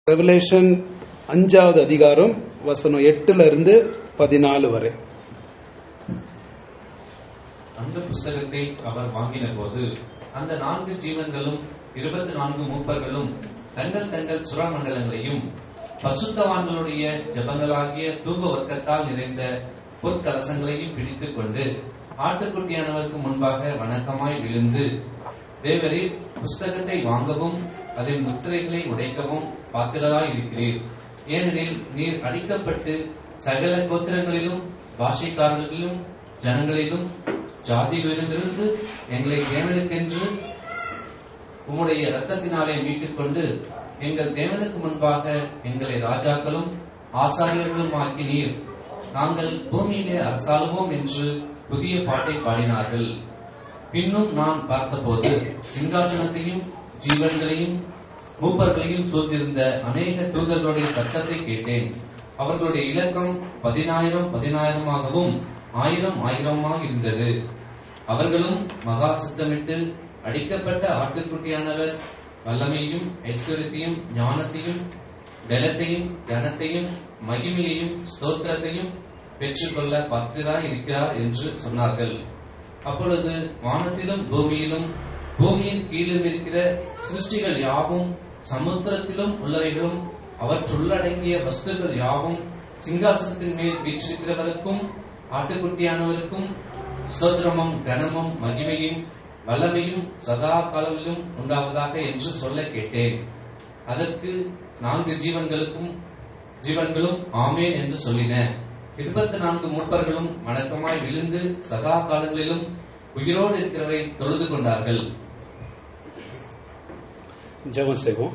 Revelation அஞ்சாவது அதிகாரம் வசனம் எட்டுல இருந்து பதினாலு வரை அந்த புஸ்தகத்தை அவர் வாங்கின போது அந்த நான்கு ஜீவன்களும் இருபத்தி நான்கு மூப்பர்களும் தங்கள் தங்கள் சுரமண்டலங்களையும் பசுத்தவான்களுடைய ஜபங்களாகிய தூப வர்க்கத்தால் நிறைந்த பொற்கலசங்களையும் பிடித்துக் கொண்டு ஆட்டுக்குட்டியானவருக்கு முன்பாக வணக்கமாய் விழுந்து தேவரீர் புஸ்தகத்தை வாங்கவும் அதன் முத்திரைகளை உடைக்கவும் பாத்திரராய் இருக்கிறீர் ஏனெனில் நீர் அடிக்கப்பட்டு சகல கோத்திரங்களிலும் பாஷைக்காரர்களிலும் ஜனங்களிலும் ஜாதிகளிலுமிருந்து எங்களை தேவனுக்கென்று உம்முடைய இரத்தத்தினாலே மீட்டுக் கொண்டு எங்கள் தேவனுக்கு முன்பாக எங்களை ராஜாக்களும் ஆசாரியர்களும் ஆக்கினீர் நாங்கள் பூமியிலே அரசாளுவோம் என்று புதிய பாட்டை பாடினார்கள் பின்னும் நான் பார்த்தபோது சிங்காசனத்தையும் ஜீவன்களையும் மூப்பர்களையும் சூழ்ந்திருந்த அநேக தூதர்களுடைய சத்தத்தை கேட்டேன் அவர்களுடைய இலக்கம் பதினாயிரம் பதினாயிரமாகவும் ஆயிரம் ஆயிரமாக இருந்தது அவர்களும் மகா சத்தமிட்டு அடிக்கப்பட்ட ஆட்டுக்குட்டியானவர் வல்லமையும் ஐஸ்வர்யத்தையும் ஞானத்தையும் பலத்தையும் கனத்தையும் மகிமையையும் ஸ்தோத்திரத்தையும் பெற்றுக்கொள்ள பத்திராய் இருக்கிறார் என்று சொன்னார்கள் அப்பொழுது வானத்திலும் பூமியிலும் பூமியின் கீழும் இருக்கிற சிருஷ்டிகள் யாவும் சமுத்திரத்திலும் உள்ளவைகளும் அவற்றுள்ளடங்கிய வஸ்துக்கள் யாவும் சிங்காசனத்தின் மேல் வீற்றிருக்கிறவருக்கும் ஆட்டுக்குட்டியானவருக்கும் ஸ்தோத்திரமும் கனமும் மகிமையும் வல்லமையும் சதா காலத்திலும் உண்டாவதாக என்று சொல்ல கேட்டேன் அதற்கு நான்கு ஜீவன்களுக்கும் ஜீவன்களும் ஆமேன் என்று சொல்லின இருபத்தி நான்கு மூப்பர்களும் வணக்கமாய் விழுந்து சதா காலங்களிலும் உயிரோடு இருக்கிறவரை தொழுது கொண்டார்கள் ஜெபம் செய்வோம்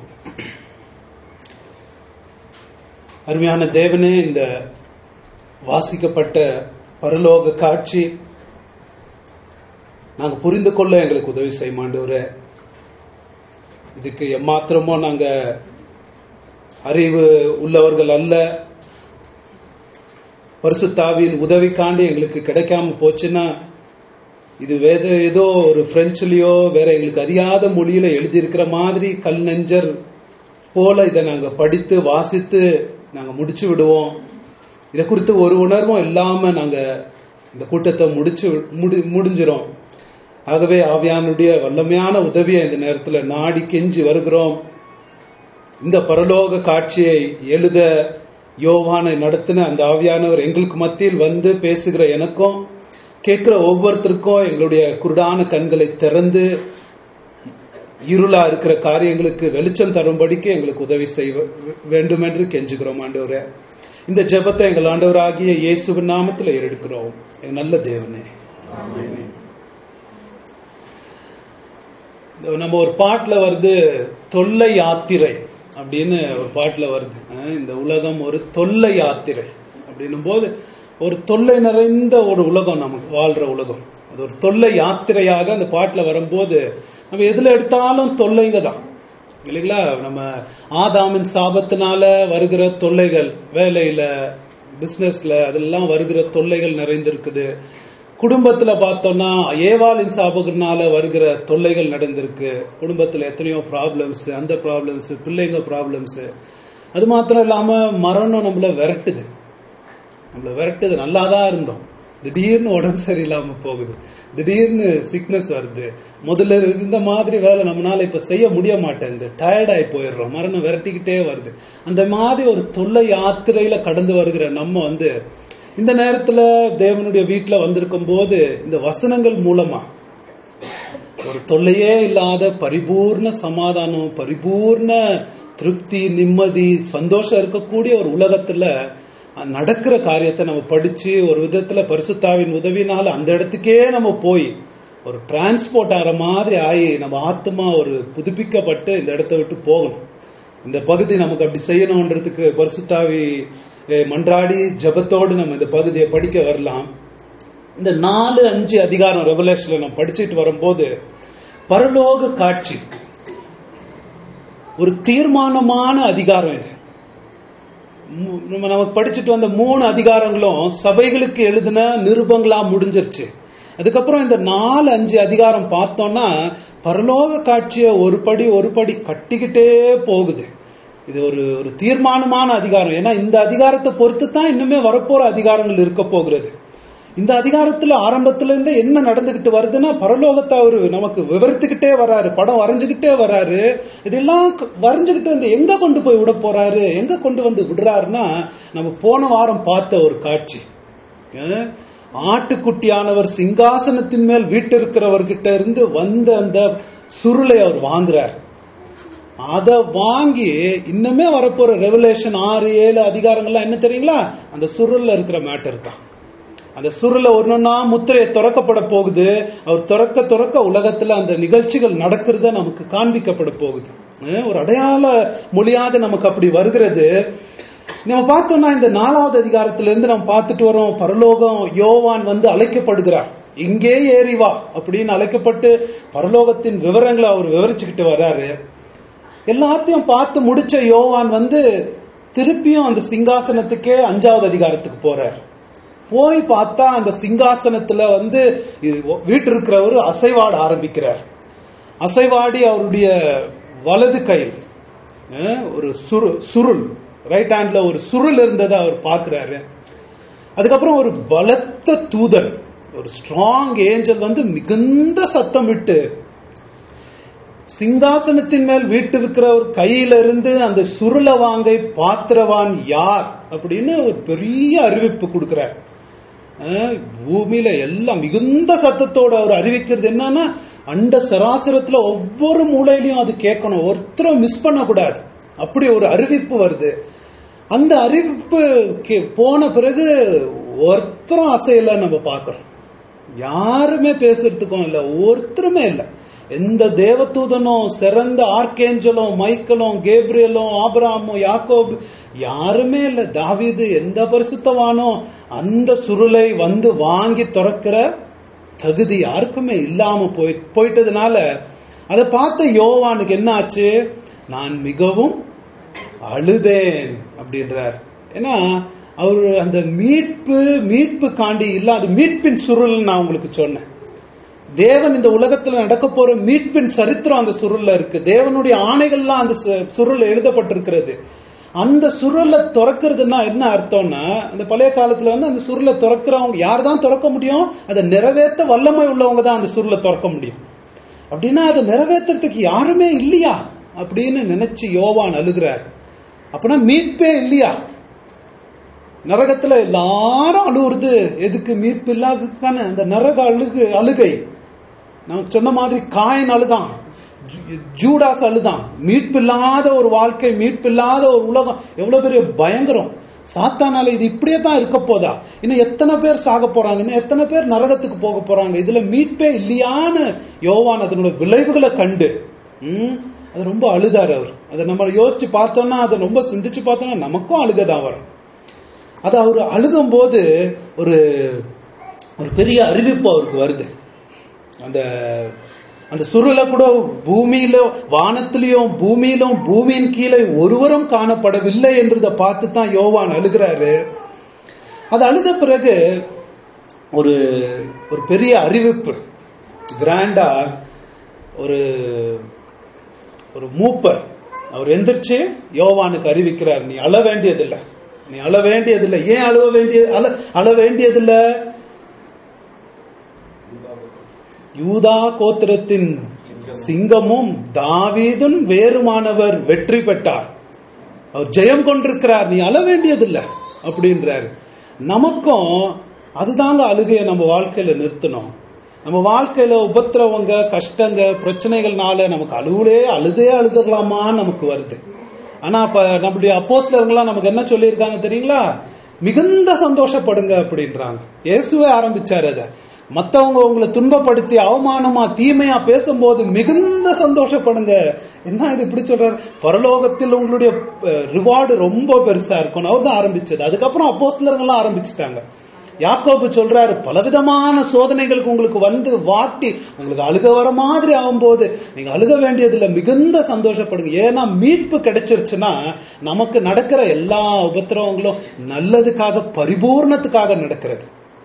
அருமையான தேவனே இந்த வாசிக்கப்பட்ட பரலோக காட்சி நாங்க புரிந்து கொள்ள எங்களுக்கு உதவி செய்ய மாண்டவரே இதுக்கு எம்மாத்திரமோ நாங்க அறிவு உள்ளவர்கள் அல்ல பரிசுத்தாவின் உதவிக்காண்டி எங்களுக்கு கிடைக்காம போச்சுன்னா இது வேத ஏதோ ஒரு பிரெஞ்சுலயோ வேற எங்களுக்கு அறியாத மொழியில எழுதியிருக்கிற மாதிரி கல் நெஞ்சர் போல இதை நாங்க படித்து வாசித்து நாங்க முடிச்சு விடுவோம் இதை குறித்து ஒரு உணர்வும் இல்லாம நாங்க இந்த கூட்டத்தை முடிச்சு முடி முடிஞ்சிரும் ஆகவே ஆவியானுடைய வல்லமையான உதவியை இந்த நேரத்துல நாடி கெஞ்சி வருகிறோம் இந்த பரலோக காட்சியை எழுத யோவானை நடத்தின அந்த ஆவியானவர் எங்களுக்கு மத்தியில் வந்து பேசுகிற எனக்கும் கேட்கிற ஒவ்வொருத்தருக்கும் எங்களுடைய குருடான கண்களை திறந்து இருளா இருக்கிற காரியங்களுக்கு வெளிச்சம் தரும்படிக்கு எங்களுக்கு உதவி செய்ய வேண்டும் என்று கெஞ்சுகிறோம் ஆண்டவரே இந்த ஜெபத்தை எங்கள் ஆண்டவராகிய இயேசுவின் நாமத்தில் ஏறெடுக்கிறோம் என் நல்ல தேவனே நம்ம ஒரு பாட்டுல வருது தொல்லை யாத்திரை அப்படின்னு ஒரு பாட்டுல வருது அஹ் இந்த உலகம் ஒரு தொல்லை யாத்திரை அப்படின்னும் போது ஒரு தொல்லை நிறைந்த ஒரு உலகம் நமக்கு வாழ்ற உலகம் அது ஒரு தொல்லை யாத்திரையாக அந்த பாட்டுல வரும்போது நம்ம எதுல எடுத்தாலும் தொல்லைங்க தான் இல்லைங்களா நம்ம ஆதாமின் சாபத்தினால வருகிற தொல்லைகள் வேலையில பிசினஸ்ல அதெல்லாம் வருகிற தொல்லைகள் நிறைந்திருக்குது குடும்பத்துல பார்த்தோம்னா ஏவாளின் சாபகனால வருகிற தொல்லைகள் நடந்திருக்கு குடும்பத்துல எத்தனையோ ப்ராப்ளம்ஸ் அந்த ப்ராப்ளம்ஸ் பிள்ளைங்க ப்ராப்ளம்ஸ் அது மாத்திரம் இல்லாம மரணம் நம்மள விரட்டுது நம்மள விரட்டுது நல்லா தான் இருந்தோம் திடீர்னு உடம்பு சரியில்லாம போகுது திடீர்னு சிக்னஸ் வருது முதல்ல இந்த மாதிரி வேலை நம்மளால இப்ப செய்ய முடிய மாட்டேங்குது டயர்டாகி போயிடுறோம் மரணம் விரட்டிக்கிட்டே வருது அந்த மாதிரி ஒரு தொல்லை யாத்திரையில கடந்து வருகிற நம்ம வந்து இந்த நேரத்துல தேவனுடைய வீட்டுல வந்திருக்கும் போது இந்த வசனங்கள் மூலமா ஒரு தொல்லையே இல்லாத பரிபூர்ண சமாதானம் பரிபூர்ண திருப்தி நிம்மதி சந்தோஷம் இருக்கக்கூடிய ஒரு உலகத்துல நடக்கிற காரியத்தை நம்ம படிச்சு ஒரு விதத்துல பரிசுத்தாவின் உதவினால அந்த இடத்துக்கே நம்ம போய் ஒரு டிரான்ஸ்போர்ட் ஆகிற மாதிரி ஆகி நம்ம ஆத்மா ஒரு புதுப்பிக்கப்பட்டு இந்த இடத்த விட்டு போகணும் இந்த பகுதி நமக்கு அப்படி செய்யணுன்றதுக்கு பரிசுத்தாவி மன்றாடி ஜபத்தோடு நம்ம இந்த பகுதியை படிக்க வரலாம் இந்த நாலு அஞ்சு அதிகாரம் ரெவலேஷன்ல நம்ம படிச்சுட்டு வரும்போது பரலோக காட்சி ஒரு தீர்மானமான அதிகாரம் இது நம்ம நமக்கு படிச்சுட்டு வந்த மூணு அதிகாரங்களும் சபைகளுக்கு எழுதின நிருபங்களா முடிஞ்சிருச்சு அதுக்கப்புறம் இந்த நாலு அஞ்சு அதிகாரம் பார்த்தோம்னா பரலோக காட்சியை ஒரு படி ஒரு படி கட்டிக்கிட்டே போகுது இது ஒரு ஒரு தீர்மானமான அதிகாரம் ஏன்னா இந்த அதிகாரத்தை பொறுத்து தான் இன்னுமே வரப்போற அதிகாரங்கள் இருக்க போகிறது இந்த அதிகாரத்துல ஆரம்பத்துல இருந்து என்ன நடந்துகிட்டு வருதுன்னா பரலோகத்தை அவரு நமக்கு விவரித்துக்கிட்டே வராரு படம் வரைஞ்சுக்கிட்டே வராரு இதெல்லாம் க- வரைஞ்சுக்கிட்டு வந்து எங்க கொண்டு போய் விட போறாரு எங்க கொண்டு வந்து விடுறாருன்னா நம்ம போன வாரம் பார்த்த ஒரு காட்சி அஹ், ஆட்டுக்குட்டியானவர் சிங்காசனத்தின் மேல் வீட்டிருக்கிறவர்கிட்ட இருந்து வந்த அந்த சுருளை அவர் வாங்குறார் அத வாங்கி இன்னுமே வரப்போற ரெவலேஷன் ஆறு ஏழு அதிகாரங்கள்லாம் என்ன தெரியுங்களா அந்த சுருள்ல இருக்கிற மேட்டர் தான் அந்த சுருள ஒன்னொன்னா முத்திரையை திறக்கப்பட போகுது அவர் திறக்க திறக்க உலகத்துல அந்த நிகழ்ச்சிகள் நடக்கிறத நமக்கு காண்பிக்கப்பட போகுது அஹ் ஒரு அடையாள மொழியாக நமக்கு அப்படி வருகிறது நம்ம பார்த்தோம்னா இந்த நாலாவது அதிகாரத்துல இருந்து நம்ம பார்த்துட்டு வரோம் பரலோகம் யோவான் வந்து அழைக்கப்படுகிறார் இங்கே ஏறி வா அப்படின்னு அழைக்கப்பட்டு பரலோகத்தின் விவரங்களை அவர் விவரிச்சுக்கிட்டு வர்றாரு எல்லாத்தையும் பார்த்து முடிச்ச யோவான் வந்து திருப்பியும் அந்த சிங்காசனத்துக்கே அஞ்சாவது அதிகாரத்துக்கு போறார் போய் பார்த்தா அந்த சிங்காசனத்துல வந்து வீட்டு இருக்கிறவர் அசைவாட ஆரம்பிக்கிறார் அசைவாடி அவருடைய வலது கையில் அஹ், ஒரு சுரு சுருள் ரைட் ஹேண்ட்ல ஒரு சுருள் இருந்ததை அவர் பார்க்கிறாரு அதுக்கப்புறம் ஒரு பலத்த தூதன் ஒரு ஸ்ட்ராங் ஏஞ்சல் வந்து மிகுந்த சத்தம் விட்டு சிங்காசனத்தின் மேல் வீட்டிருக்கிற ஒரு கையில இருந்து அந்த சுருள வாங்கை பாத்திரவான் யார் அப்படின்னு ஒரு பெரிய அறிவிப்பு கொடுக்கிறார் அஹ் பூமியில எல்லாம் மிகுந்த சத்தத்தோட அவர் அறிவிக்கிறது என்னன்னா அண்ட சராசரத்துல ஒவ்வொரு மூலையிலையும் அது கேட்கணும் ஒருத்தரும் மிஸ் பண்ணக்கூடாது அப்படி ஒரு அறிவிப்பு வருது அந்த அறிவிப்பு கே- போன பிறகு ஒருத்தரும் அசையல நம்ம பார்க்கிறோம் யாருமே பேசுறதுக்கும் இல்ல ஒருத்தருமே இல்ல எந்த தேவதூதனும் சிறந்த ஆர்கேஞ்சலும் மைக்கேலும் கேப்ரியலும் ஆபிரகாமும் யாக்கோப் யாருமே இல்ல தாவீது எந்த பரிசுத்தவானோ அந்த சுருளை வந்து வாங்கி திறக்கிற தகுதி யாருக்குமே இல்லாம போய் போயிட்டதுனால அதை பார்த்த யோவானுக்கு என்ன ஆச்சு நான் மிகவும் அழுதேன் அப்படின்றார் ஏன்னா அவர் அந்த மீட்பு மீட்பு காண்டி இல்ல அது மீட்பின் சுருள் நான் உங்களுக்கு சொன்னேன் தேவன் இந்த உலகத்துல நடக்க போற மீட்பின் சரித்திரம் அந்த சுருள்ல இருக்கு தேவனுடைய ஆணைகள்லாம் அந்த சு- சுருள்ல எழுதப்பட்டிருக்கிறது அந்த சுருளை திறக்கிறதுனா என்ன அர்த்தம்னா அந்த பழைய காலத்துல வந்து அந்த சுருளை திறக்கிறவங்க யார் தான் திறக்க முடியும் அதை நிறைவேற்ற வல்லமை உள்ளவங்க தான் அந்த சுருளை திறக்க முடியும் அப்படின்னா அதை நிறைவேற்றுறதுக்கு யாருமே இல்லையா அப்படின்னு நினைச்சு யோவான் அழுகிறார் அப்படின்னா மீட்பே இல்லையா நரகத்துல எல்லாரும் அழுவுறது எதுக்கு மீட்பு இல்லாததுக்கு தானே அந்த நரக அழுகு அழுகை நான் சொன்ன மாதிரி காயின் அழுதான் ஜூ- ஜூடாஸ் அழுதான் மீட்பு இல்லாத ஒரு வாழ்க்கை மீட்பு இல்லாத ஒரு உலகம் எவ்வளவு பெரிய பயங்கரம் சாத்தானால இது இப்படியே தான் இருக்க போதா இன்னும் எத்தனை பேர் சாக போறாங்க இன்னும் எத்தனை பேர் நரகத்துக்கு போக போறாங்க இதுல மீட்பே இல்லையான்னு யோவான் அதனோட விளைவுகளை கண்டு ம், அது ரொம்ப அழுதாரு அவர் அதை நம்ம யோசிச்சு பார்த்தோம்னா அதை ரொம்ப சிந்திச்சு பார்த்தோம்னா நமக்கும் அழுகதான் வரும் அது அவர் அழுகும் போது ஒரு ஒரு பெரிய அறிவிப்பு அவருக்கு வருது அந்த அந்த சுருளை கூட பூமியில வானத்திலையும் பூமியிலும் பூமியின் கீழே ஒருவரும் காணப்படவில்லை என்றதை பார்த்து தான் யோவான் அழுகிறாரு அது அழுத பிறகு ஒரு ஒரு பெரிய அறிவிப்பு கிராண்டா ஒரு ஒரு மூப்பர் அவர் எந்திரிச்சு யோவானுக்கு அறிவிக்கிறார் நீ அழ வேண்டியதில்லை நீ அழ வேண்டியதில்லை ஏன் அழுவ வேண்டிய அழ அழ வேண்டியதில்லை யூதா கோத்திரத்தின் சிங்கமும் தாவீதும் வேறுமானவர் வெற்றி பெற்றார் அவர் ஜெயம் கொண்டிருக்கிறார் நீ அழ வேண்டியதில்லை அப்படின்றாரு நமக்கும் அதுதாங்க அழுகையை நம்ம வாழ்க்கையில நிறுத்தணும் நம்ம வாழ்க்கையில உபத்திரவங்க கஷ்டங்க பிரச்சனைகள்னால நமக்கு அழுவுலே அழுதே அழுதுடலாமான்னு நமக்கு வருது ஆனா அப்ப நம்முடைய அப்போஸ்தலர்கள்லாம் நமக்கு என்ன சொல்லியிருக்காங்க தெரியுங்களா மிகுந்த சந்தோஷப்படுங்க அப்படின்றாங்க இயேசுவே ஆரம்பிச்சாரு அதை மத்தவங்க உங்களை துன்பப்படுத்தி அவமானமா தீமையா பேசும்போது மிகுந்த சந்தோஷப்படுங்க என்ன இது இப்படி சொல்றாரு பரலோகத்தில் உங்களுடைய ரிவார்டு ரொம்ப பெருசா இருக்கும் அவர் தான் ஆரம்பிச்சது அதுக்கப்புறம் அப்போஸ்தலர்கள்லாம் ஆரம்பிச்சுட்டாங்க யாக்கோபு சொல்றாரு பலவிதமான சோதனைகளுக்கு உங்களுக்கு வந்து வாட்டி உங்களுக்கு அழுக வர மாதிரி ஆகும்போது நீங்க அழுக வேண்டியதுல மிகுந்த சந்தோஷப்படுங்க ஏன்னா மீட்பு கிடைச்சிருச்சுன்னா நமக்கு நடக்கிற எல்லா உபத்திரவங்களும் நல்லதுக்காக பரிபூர்ணத்துக்காக நடக்கிறது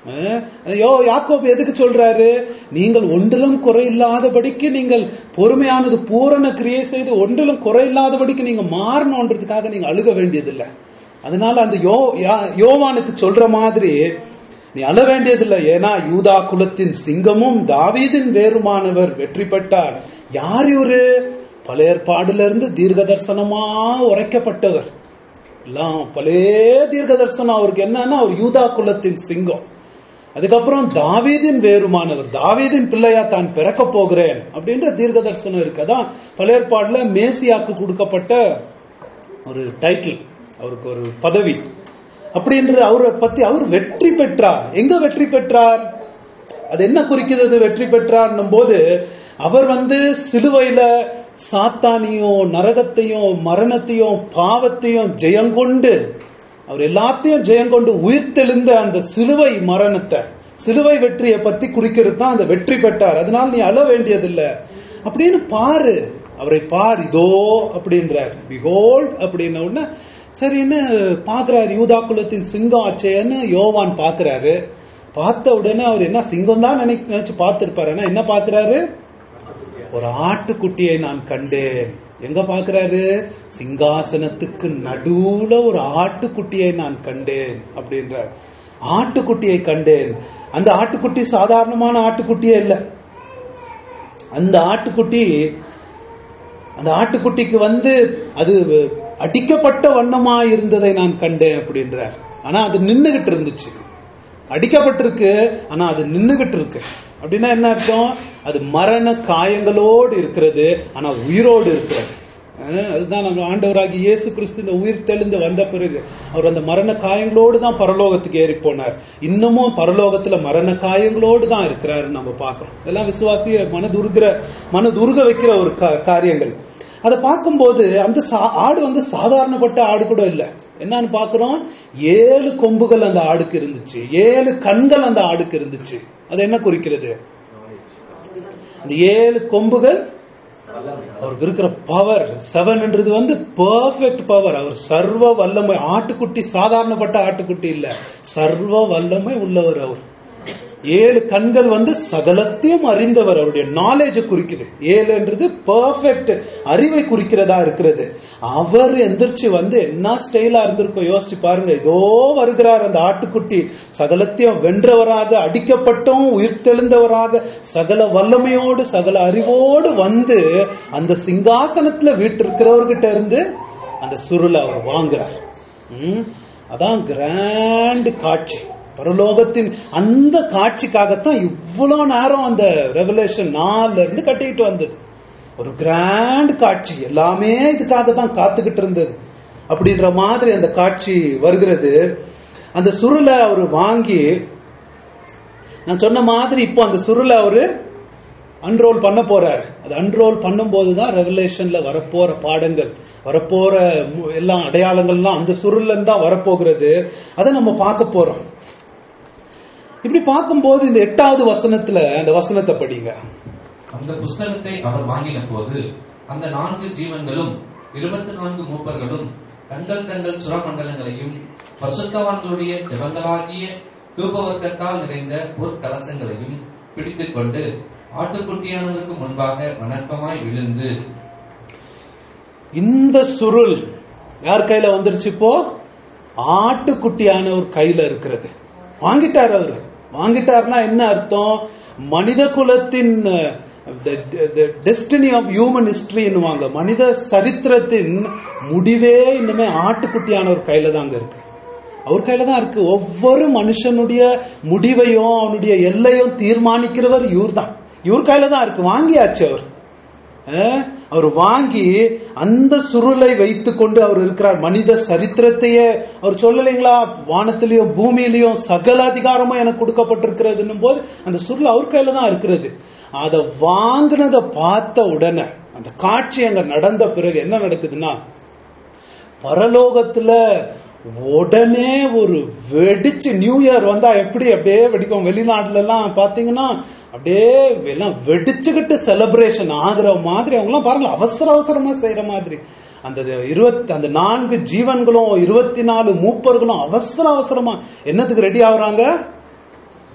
அஹ், யோ யாக்கோபு எதுக்கு சொல்றாரு நீங்கள் ஒன்றிலும் குறையில்லாதபடிக்கு நீங்கள் பொறுமையானது பூரண கிரியை செய்து ஒன்றிலும் குறையில்லாதபடிக்கு நீங்க மாறணுன்றதுக்காக நீங்க அழுக வேண்டியதில்லை அதனால அந்த யோ யா- யோவானுக்கு சொல்ற மாதிரி நீ அழ வேண்டியதில்லை ஏன்னா யூதா குலத்தின் சிங்கமும் தாவீதின் வேறுமானவர் வெற்றி பெற்றார் யார் இவரு பழைய ஏற்பாடுல இருந்து தீர்க்க தரிசனமா உரைக்கப்பட்டவர் எல்லாம் பழைய தீர்க்க தரிசனம் அவருக்கு என்னன்னா அவர் யூதா குலத்தின் சிங்கம் அதுக்கப்புறம் தாவீதின் வேறுமானவர் தாவீதின் பிள்ளையா தான் பிறக்க போகிறேன் அப்படின்ற தீர்க்க தரிசனம் இருக்கு அதான் பழைய ஏற்பாடுல மேசியாக்கு கொடுக்கப்பட்ட ஒரு டைட்டில் அவருக்கு ஒரு பதவி அப்படின்ற அவரை பத்தி அவர் வெற்றி பெற்றார் எங்க வெற்றி பெற்றார் அது என்ன குறிக்கிறது வெற்றி பெற்றார்னும் போது அவர் வந்து சிலுவையில சாத்தானியும் நரகத்தையும் மரணத்தையும் பாவத்தையும் ஜெயங்கொண்டு அவர் எல்லாத்தையும் ஜெயங்கொண்டு உயிர்த்தெழுந்த அந்த சிலுவை மரணத்தை சிலுவை வெற்றியை பத்தி குறிக்கிறது தான் அந்த வெற்றி பெற்றார் அதனால நீ அழ வேண்டியதில்லை அப்படின்னு பாரு அவரை பார் இதோ அப்படின்றார் பிகோல்ட் அப்படின்ன உடனே சரின்னு பாக்குறாரு யூதா குலத்தின் சிங்கம் ஆச்சேன்னு யோவான் பாக்குறாரு பார்த்த உடனே அவர் என்ன சிங்கம் தான் நினைச்சு நினைச்சு பார்த்திருப்பாரு ஆனா என்ன பாக்குறாரு ஒரு ஆட்டுக்குட்டியை நான் கண்டேன் எங்க பாக்குறாரு சிங்காசனத்துக்கு நடுவுல ஒரு ஆட்டுக்குட்டியை நான் கண்டேன் அப்படின்றார் ஆட்டுக்குட்டியை கண்டேன் அந்த ஆட்டுக்குட்டி சாதாரணமான ஆட்டுக்குட்டியே இல்ல அந்த ஆட்டுக்குட்டி அந்த ஆட்டுக்குட்டிக்கு வந்து அது அடிக்கப்பட்ட வண்ணமா இருந்ததை நான் கண்டேன் அப்படின்றார் ஆனா அது நின்னுகிட்டு இருந்துச்சு அடிக்கப்பட்டிருக்கு ஆனா அது நின்னுகிட்டு இருக்கு அப்படின்னா என்ன அர்த்தம் அது மரண காயங்களோடு இருக்கிறது ஆனா உயிரோடு இருக்கிறது அஹ் அதுதான் நம்ம ஆண்டவராகி இயேசு கிறிஸ்து இந்த உயிர் தெளிந்து வந்த பிறகு அவர் அந்த மரண காயங்களோடு தான் பரலோகத்துக்கு ஏறி போனார் இன்னமும் பரலோகத்துல மரண காயங்களோடு தான் இருக்கிறாரு நம்ம பார்க்கிறோம் இதெல்லாம் விசுவாசிய மனதுருகிற மனதுருக வைக்கிற ஒரு கா- காரியங்கள் அதை பார்க்கும்போது அந்த சா- ஆடு வந்து சாதாரணப்பட்ட ஆடு கூட இல்ல என்னன்னு பாக்குறோம் ஏழு கொம்புகள் அந்த ஆடுக்கு இருந்துச்சு ஏழு கண்கள் அந்த ஆடுக்கு இருந்துச்சு அது என்ன குறிக்கிறது அந்த ஏழு கொம்புகள் அவருக்கு இருக்கிற பவர் செவன்ன்றது வந்து பெர்ஃபெக்ட் பவர் அவர் சர்வ வல்லமை ஆட்டுக்குட்டி சாதாரணப்பட்ட ஆட்டுக்குட்டி இல்ல சர்வ வல்லமை உள்ளவர் அவர் ஏழு கண்கள் வந்து சகலத்தையும் அறிந்தவர் அவருடைய நாலேஜை குறிக்குது ஏழுன்றது பெர்ஃபெக்ட் அறிவை குறிக்கிறதா இருக்கிறது அவர் எந்திரிச்சு வந்து என்ன ஸ்டைலா இருந்திருக்கும் யோசிச்சு பாருங்க இதோ வருகிறார் அந்த ஆட்டுக்குட்டி சகலத்தையும் வென்றவராக அடிக்கப்பட்டும் உயிர்த்தெழுந்தவராக சகல வல்லமையோடு சகல அறிவோடு வந்து அந்த சிங்காசனத்துல வீட்டிருக்கிறவர்கிட்ட இருந்து அந்த சுருளை அவர் வாங்குறார் ம், அதான் கிராண்ட் காட்சி பரலோகத்தின் அந்த காட்சிக்காகத்தான் இவ்வளவு நேரம் அந்த ரெவலேஷன் நாலுல இருந்து கட்டிக்கிட்டு வந்தது ஒரு கிராண்ட் காட்சி எல்லாமே இதுக்காக தான் காத்துக்கிட்டு இருந்தது அப்படின்ற மாதிரி அந்த காட்சி வருகிறது அந்த சுருளை அவர் வாங்கி நான் சொன்ன மாதிரி இப்போ அந்த சுருளை அவரு அன்ரோல் பண்ண போறார் அது அன்ரோல் பண்ணும்போது தான் ரெவலேஷன்ல வரப்போற பாடங்கள் வரப்போற மு- எல்லா அடையாளங்கள்லாம் அந்த சுருள்ல இருந்து தான் வரப்போகிறது அதை நம்ம பார்க்க போறோம் இப்படி பார்க்கும்போது இந்த எட்டாவது வசனத்துல அந்த வசனத்தை படிங்க அந்த புஸ்தகத்தை அவர் வாங்கின போது அந்த நான்கு ஜீவன்களும் இருபத்தி நான்கு மூப்பர்களும் தங்கள் தங்கள் சுரமண்டலங்களையும் பரிசுத்தவான்களுடைய ஜெபங்களாகிய தூபவர்க்கத்தால் நிறைந்த பொற்கலசங்களையும் பிடித்துக் கொண்டு ஆட்டுக்குட்டியானவருக்கு முன்பாக வணக்கமாய் விழுந்து இந்த சுருள் யார் கையில வந்துருச்சு இப்போ ஆட்டுக்குட்டியான ஒரு கையில இருக்கிறது வாங்கிட்டார் அவரு வாங்கிட்டார்னா என்ன அர்த்தம் மனித குலத்தின் டெஸ்டினி ஆஃப் ஹியூமன் ஹிஸ்டரின்னுவாங்க மனித சரித்திரத்தின் முடிவே இன்னுமே ஆட்டுக்குட்டியான ஒரு கையில தாங்க இருக்கு அவர் கையில தான் இருக்கு ஒவ்வொரு மனுஷனுடைய முடிவையும் அவனுடைய எல்லையும் தீர்மானிக்கிறவர் இவர் தான் இவர் கையில தான் இருக்கு வாங்கியாச்சு அவர் அஹ், அவர் வாங்கி அந்த சுருளை வைத்துக் கொண்டு அவர் இருக்கிறார் மனித சரித்திரத்தையே அவர் சொல்லலைங்களா வானத்திலையும் பூமியிலையும் சகல அதிகாரமும் எனக்கு கொடுக்கப்பட்டிருக்கிறதுன்னும் போது அந்த சுருள் அவர் கையில தான் இருக்கிறது அதை வாங்கினதை பார்த்த உடனே அந்த காட்சி அங்க நடந்த பிறகு என்ன நடக்குதுன்னா பரலோகத்துல உடனே ஒரு வெடிச்சு நியூ இயர் வந்தா எப்படி அப்படியே வெடிக்கும் வெளிநாட்டுல எல்லாம் பாத்தீங்கன்னா அப்படியே எல்லாம் வெடிச்சுக்கிட்டு செலிப்ரேஷன் ஆகுற மாதிரி அவங்க எல்லாம் பாருங்க அவசர அவசரமா செய்யற மாதிரி அந்த இருபத்தி அந்த நான்கு ஜீவன்களும் இருபத்தி நாலு மூப்பர்களும் அவசர அவசரமா என்னத்துக்கு ரெடி ஆகுறாங்க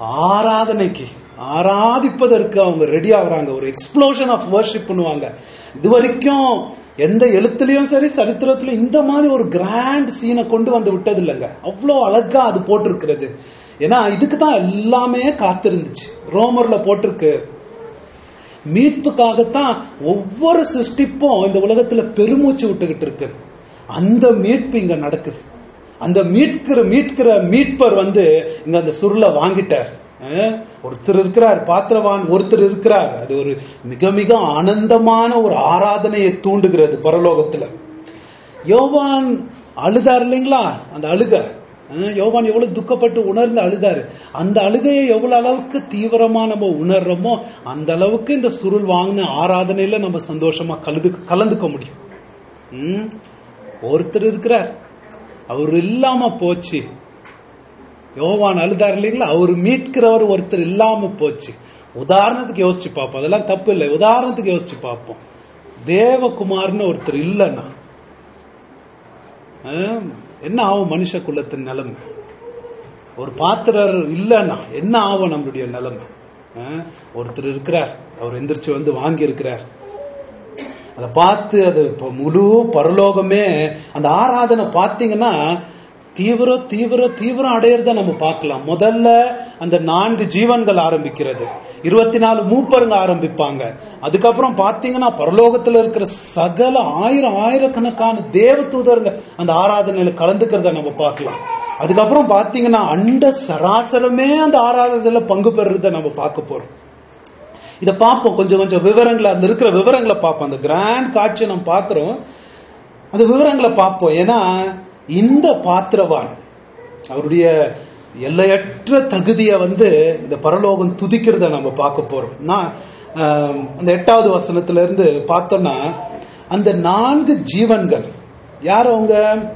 ஆராதனைக்கு ஆராதிப்பதற்கு அவங்க ரெடி ஆகுறாங்க ஒரு எக்ஸ்ப்ளோஷன் ஆஃப் வர்ஷிப் பண்ணுவாங்க இது வரைக்கும் எந்த எழுத்துலயும் சரி சரித்திரத்திலும் இந்த மாதிரி ஒரு கிராண்ட் சீனை கொண்டு வந்து விட்டது இல்லைங்க அவ்வளோ அழகா அது போட்டிருக்கிறது ஏன்னா இதுக்கு தான் எல்லாமே காத்திருந்துச்சு ரோமர்ல போட்டிருக்கு மீட்புக்காகத்தான் ஒவ்வொரு சிருஷ்டிப்பும் இந்த உலகத்துல பெருமூச்சு விட்டுக்கிட்டு இருக்கு அந்த மீட்பு இங்க நடக்குது அந்த மீட்கிற மீட்கிற மீட்பர் வந்து இங்க அந்த சுருளை வாங்கிட்டார் அஹ், ஒருத்தர் இருக்கிறார் பாத்திரவான் ஒருத்தர் இருக்கிறார் அது ஒரு மிக மிக ஆனந்தமான ஒரு ஆராதனையை தூண்டுகிறது பரலோகத்துல யோவான் அழுதார் இல்லைங்களா அந்த அழுக அஹ், யோவான் எவ்வளவு துக்கப்பட்டு உணர்ந்து அழுதாரு அந்த அழுகையை எவ்வளவு அளவுக்கு தீவிரமா நம்ம உணர்றோமோ அந்த அளவுக்கு இந்த சுருள் வாங்கின ஆராதனையில நம்ம சந்தோஷமா கலந்து கலந்துக்க முடியும் ம், ஒருத்தர் இருக்கிறார் அவர் இல்லாம போச்சு யோவான் அழுதார் இல்லைங்களா அவர் மீட்கிறவர் ஒருத்தர் இல்லாம போச்சு உதாரணத்துக்கு யோசிச்சு பார்ப்போம் அதெல்லாம் தப்பு இல்லை உதாரணத்துக்கு யோசிச்சு பார்ப்போம் தேவகுமார்னு ஒருத்தர் இல்லைன்னா ஆஹ், என்ன ஆகும் மனுஷ குலத்தின் நிலைமை ஒரு பாத்திரர் இல்லைன்னா என்ன ஆகும் நம்மளுடைய நிலைமை ஆஹ், ஒருத்தர் இருக்கிறார் அவர் எந்திரிச்சு வந்து வாங்கி இருக்கிறார் அதை பார்த்து அது இப்ப முழு பரலோகமே அந்த ஆராதனை பார்த்தீங்கன்னா தீவிர தீவிர தீவிரம் அடையறத நம்ம பார்க்கலாம் முதல்ல அந்த நான்கு ஜீவன்கள் ஆரம்பிக்கிறது இருபத்தி நாலு மூப்பருங்க ஆரம்பிப்பாங்க அதுக்கப்புறம் பாத்தீங்கன்னா பரலோகத்துல இருக்கிற சகல ஆயிரம் ஆயிரக்கணக்கான தேவ தூதருங்க அந்த ஆராதனையில கலந்துக்கிறத நம்ம பார்க்கலாம் அதுக்கப்புறம் பாத்தீங்கன்னா அண்ட சராசரமே அந்த ஆராதனையில பங்கு பெறுறத நம்ம பார்க்க போறோம் இத பார்ப்போம் கொஞ்சம் கொஞ்சம் விவரங்களை அந்த இருக்கிற விவரங்களை பார்ப்போம் அந்த கிராண்ட் காட்சியை நம்ம பார்க்கிறோம் அந்த விவரங்களை பார்ப்போம் ஏன்னா இந்த பாத்திரவான் அவருடைய எல்லையற்ற தகுதியை வந்து இந்த பரலோகம் துதிக்கிறத நம்ம பார்க்க போறோம் நான் ஆஹ், அந்த எட்டாவது வசனத்துல இருந்து பார்த்தோம்னா அந்த நான்கு ஜீவன்கள் யார் அவங்க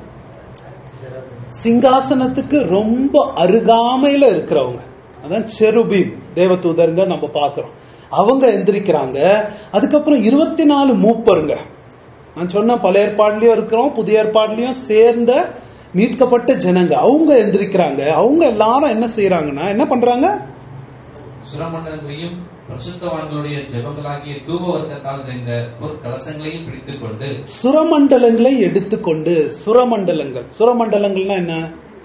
சிங்காசனத்துக்கு ரொம்ப அருகாமையில இருக்கிறவங்க அதான் செருபீம் தேவதூதருங்க நம்ம பார்க்கிறோம் அவங்க எந்திரிக்கிறாங்க அதுக்கப்புறம் இருபத்தி நாலு மூப்பருங்க நான் சொன்ன பழைய ஏற்பாடுலயும் இருக்கிறோம் புதிய ஏற்பாடுலயும் சேர்ந்த மீட்கப்பட்ட ஜனங்க அவங்க எந்திரிக்கிறாங்க அவங்க எல்லாரும் என்ன செய்யறாங்கன்னா என்ன பண்றாங்க சுரமண்டலங்களையும் பரிசுத்தவான்களுடைய ஜெபங்களாகிய தூப வர்க்கத்தால் நிறைந்த பொற்கலசங்களையும் பிடித்துக் கொண்டு சுரமண்டலங்களை எடுத்துக்கொண்டு சுரமண்டலங்கள் சுரமண்டலங்கள்னா என்ன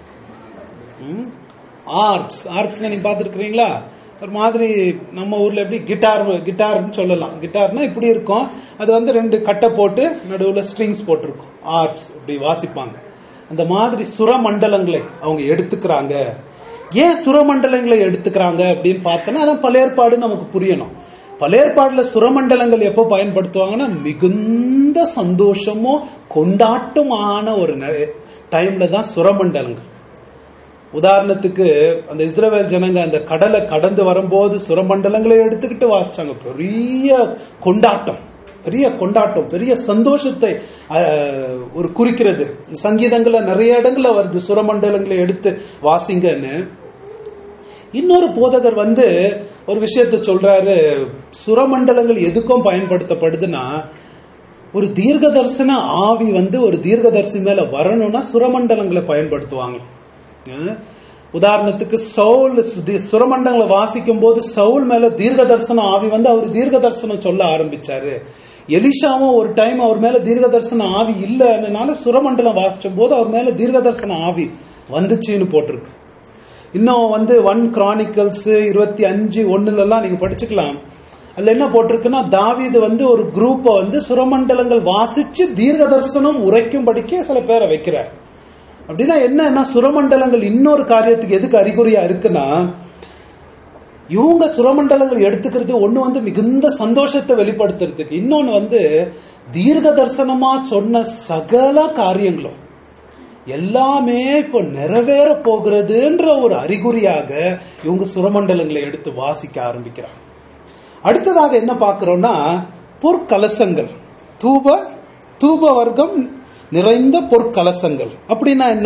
ஆர்ப்ஸ் ஆர்ப்ஸ் நீங்க பாத்துருக்கீங்களா ஒரு மாதிரி நம்ம ஊர்ல எப்படி கிட்டார் கிட்டார்னு சொல்லலாம் கிட்டார்னா இப்படி இருக்கும் அது வந்து ரெண்டு கட்டை போட்டு நடுவுல ஸ்ட்ரிங்ஸ் போட்டிருக்கும் ஆர்ப்ஸ் இப்படி வாசிப்பாங்க அந்த மாதிரி சுரமண்டலங்களை அவங்க எடுத்துக்கிறாங்க ஏன் சுரமண்டலங்களை எடுத்துக்கிறாங்க அப்படின்னு பார்த்தோன்னா அதான் பழையற்பாடு நமக்கு புரியணும் பழையற்பாடுல சுரமண்டலங்கள் எப்போ பயன்படுத்துவாங்கன்னா மிகுந்த சந்தோஷமும் கொண்டாட்டமான ஒரு டைம்ல தான் சுரமண்டலங்கள் உதாரணத்துக்கு அந்த இஸ்ரவேல் ஜனங்க அந்த கடலை கடந்து வரும்போது சுரமண்டலங்களை எடுத்துக்கிட்டு வாசிச்சாங்க பெரிய கொண்டாட்டம் பெரிய கொண்டாட்டம் பெரிய சந்தோஷத்தை அஹ், ஒரு குறிக்கிறது சங்கீதங்கள்ல நிறைய இடங்கள்ல வருது சுரமண்டலங்களை எடுத்து வாசிங்கன்னு இன்னொரு போதகர் வந்து ஒரு விஷயத்த சொல்றாரு சுரமண்டலங்கள் எதுக்கும் பயன்படுத்தப்படுதுன்னா ஒரு தீர்க்க தரிசன ஆவி வந்து ஒரு தீர்க்கதரிசி மேல வரணும்னா சுரமண்டலங்களை பயன்படுத்துவாங்க அஹ் உதாரணத்துக்கு சவுல் சுதி- சுரமண்டலங்களை வாசிக்கும் போது சவுல் மேல தீர்க்க தரிசன ஆவி வந்து அவர் தீர்க்க தரிசனம் சொல்ல ஆரம்பிச்சாரு எலிஷாவும் ஒரு டைம் அவர் மேல தீர்க்க தரிசன ஆவி இல்லைன்னால சுரமண்டலம் வாசிச்ச போது அவர் மேல தீர்க்க தரிசன ஆவி வந்துச்சுன்னு போட்டிருக்கு இன்னும் வந்து ஒன் கிரானிக்கல்ஸ் இருபத்தி அஞ்சு ஒண்ணுல எல்லாம் நீங்க படிச்சுக்கலாம் அதுல என்ன போட்டிருக்குன்னா தாவீது வந்து ஒரு குரூப்பை வந்து சுரமண்டலங்கள் வாசிச்சு தீர்க்க தரிசனம் உரைக்கும்படிக்கு சில பேரை வைக்கிறார் அப்படின்னா என்னன்னா சுரமண்டலங்கள் இன்னொரு காரியத்துக்கு எதுக்கு அறிகுறியா இருக்குன்னா இவங்க சுரமண்டலங்கள் எடுத்துக்கிறது ஒண்ணு வந்து மிகுந்த சந்தோஷத்தை வெளிப்படுத்துறதுக்கு இன்னொன்னு வந்து தீர்க்க தரிசனமா சொன்ன சகல காரியங்களும் எல்லாமே இப்போ நிறைவேற போகிறதுன்ற ஒரு அறிகுறியாக இவங்க சுரமண்டலங்களை எடுத்து வாசிக்க ஆரம்பிக்கிறாங்க அடுத்ததாக என்ன பார்க்கிறோம்னா பொற்கலசங்கள் தூப தூப வர்க்கம் நிறைந்த பொற்கலசங்கள் அப்படின்னா என்ன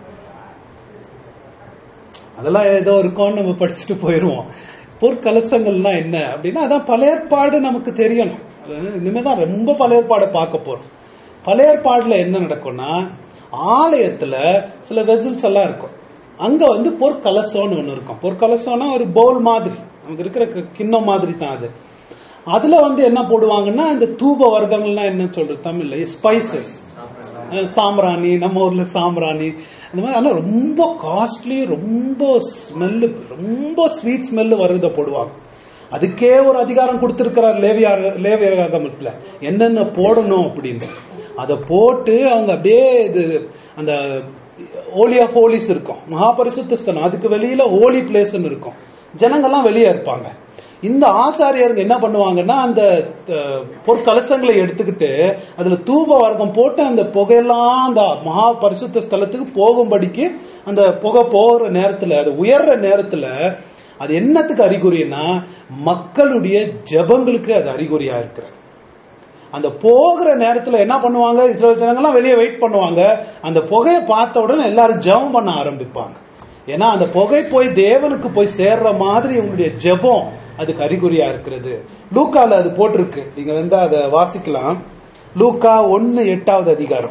அதெல்லாம் ஏதோ இருக்கும்னு நம்ம படிச்சுட்டு போயிருவோம் பொற்கலசங்கள்னா என்ன அப்படின்னா அதான் பழையற்பாடு நமக்கு தெரியணும் அது இனிமேதான் ரொம்ப பழையற்பாடை பார்க்க போறோம் பழையற்பாடுல என்ன நடக்கும்னா ஆலயத்துல சில வெசல்ஸ் எல்லாம் இருக்கும் அங்க வந்து பொற்கலசம்னு ஒண்ணு இருக்கும் பொற்கலசம்னா ஒரு பவுல் மாதிரி நமக்கு இருக்கிற கி- கிண்ணம் மாதிரி தான் அது அதுல வந்து என்ன போடுவாங்கன்னா இந்த தூப வர்க்கங்கள்னா என்ன சொல்றது தமிழ்ல ஸ்பைசஸ் சாம்பிராணி நம்ம ஊர்ல சாம்பிராணி அந்த மாதிரி ஆனா ரொம்ப காஸ்ட்லி ரொம்ப ஸ்மெல்லு ரொம்ப ஸ்வீட் ஸ்மெல்லு வர்றத போடுவாங்க அதுக்கே ஒரு அதிகாரம் கொடுத்திருக்கிறார் லேவியார் லேவியராகமத்துல என்னென்ன போடணும் அப்படின்னு அதை போட்டு அவங்க அப்படியே இது அந்த ஓலி ஆஃப் ஹோலிஸ் இருக்கும் மகாபரிசுத்த ஸ்தலம் அதுக்கு வெளியில ஹோலி பிளேஸ்னு இருக்கும் ஜனங்கள்லாம் வெளியே இருப்பாங்க இந்த ஆசாரியருங்க என்ன பண்ணுவாங்கன்னா அந்த அஹ், பொற்கலசங்களை எடுத்துக்கிட்டு அதுல தூப வர்க்கம் போட்டு அந்த புகையெல்லாம் அந்த மகா பரிசுத்த ஸ்தலத்துக்கு போகும்படிக்கு அந்த புகை போகிற நேரத்துல அது உயர்ற நேரத்துல அது என்னத்துக்கு அறிகுறினா மக்களுடைய ஜெபங்களுக்கு அது அறிகுறியா இருக்கிறது அந்த போகிற நேரத்துல என்ன பண்ணுவாங்க இஸ்ரேல் ஜனங்கள்லாம் வெளியே வெயிட் பண்ணுவாங்க அந்த புகையை பார்த்த உடனே எல்லாரும் ஜெபம் பண்ண ஆரம்பிப்பாங்க ஏன்னா அந்த புகை போய் தேவனுக்கு போய் சேர்ற மாதிரி உங்களுடைய ஜெபம் அதுக்கு அறிகுறியா இருக்கிறது லூக்கால அது போட்டிருக்கு நீங்க வந்து அதை வாசிக்கலாம் லூக்கா ஒன்னு எட்டாவது அதிகாரம்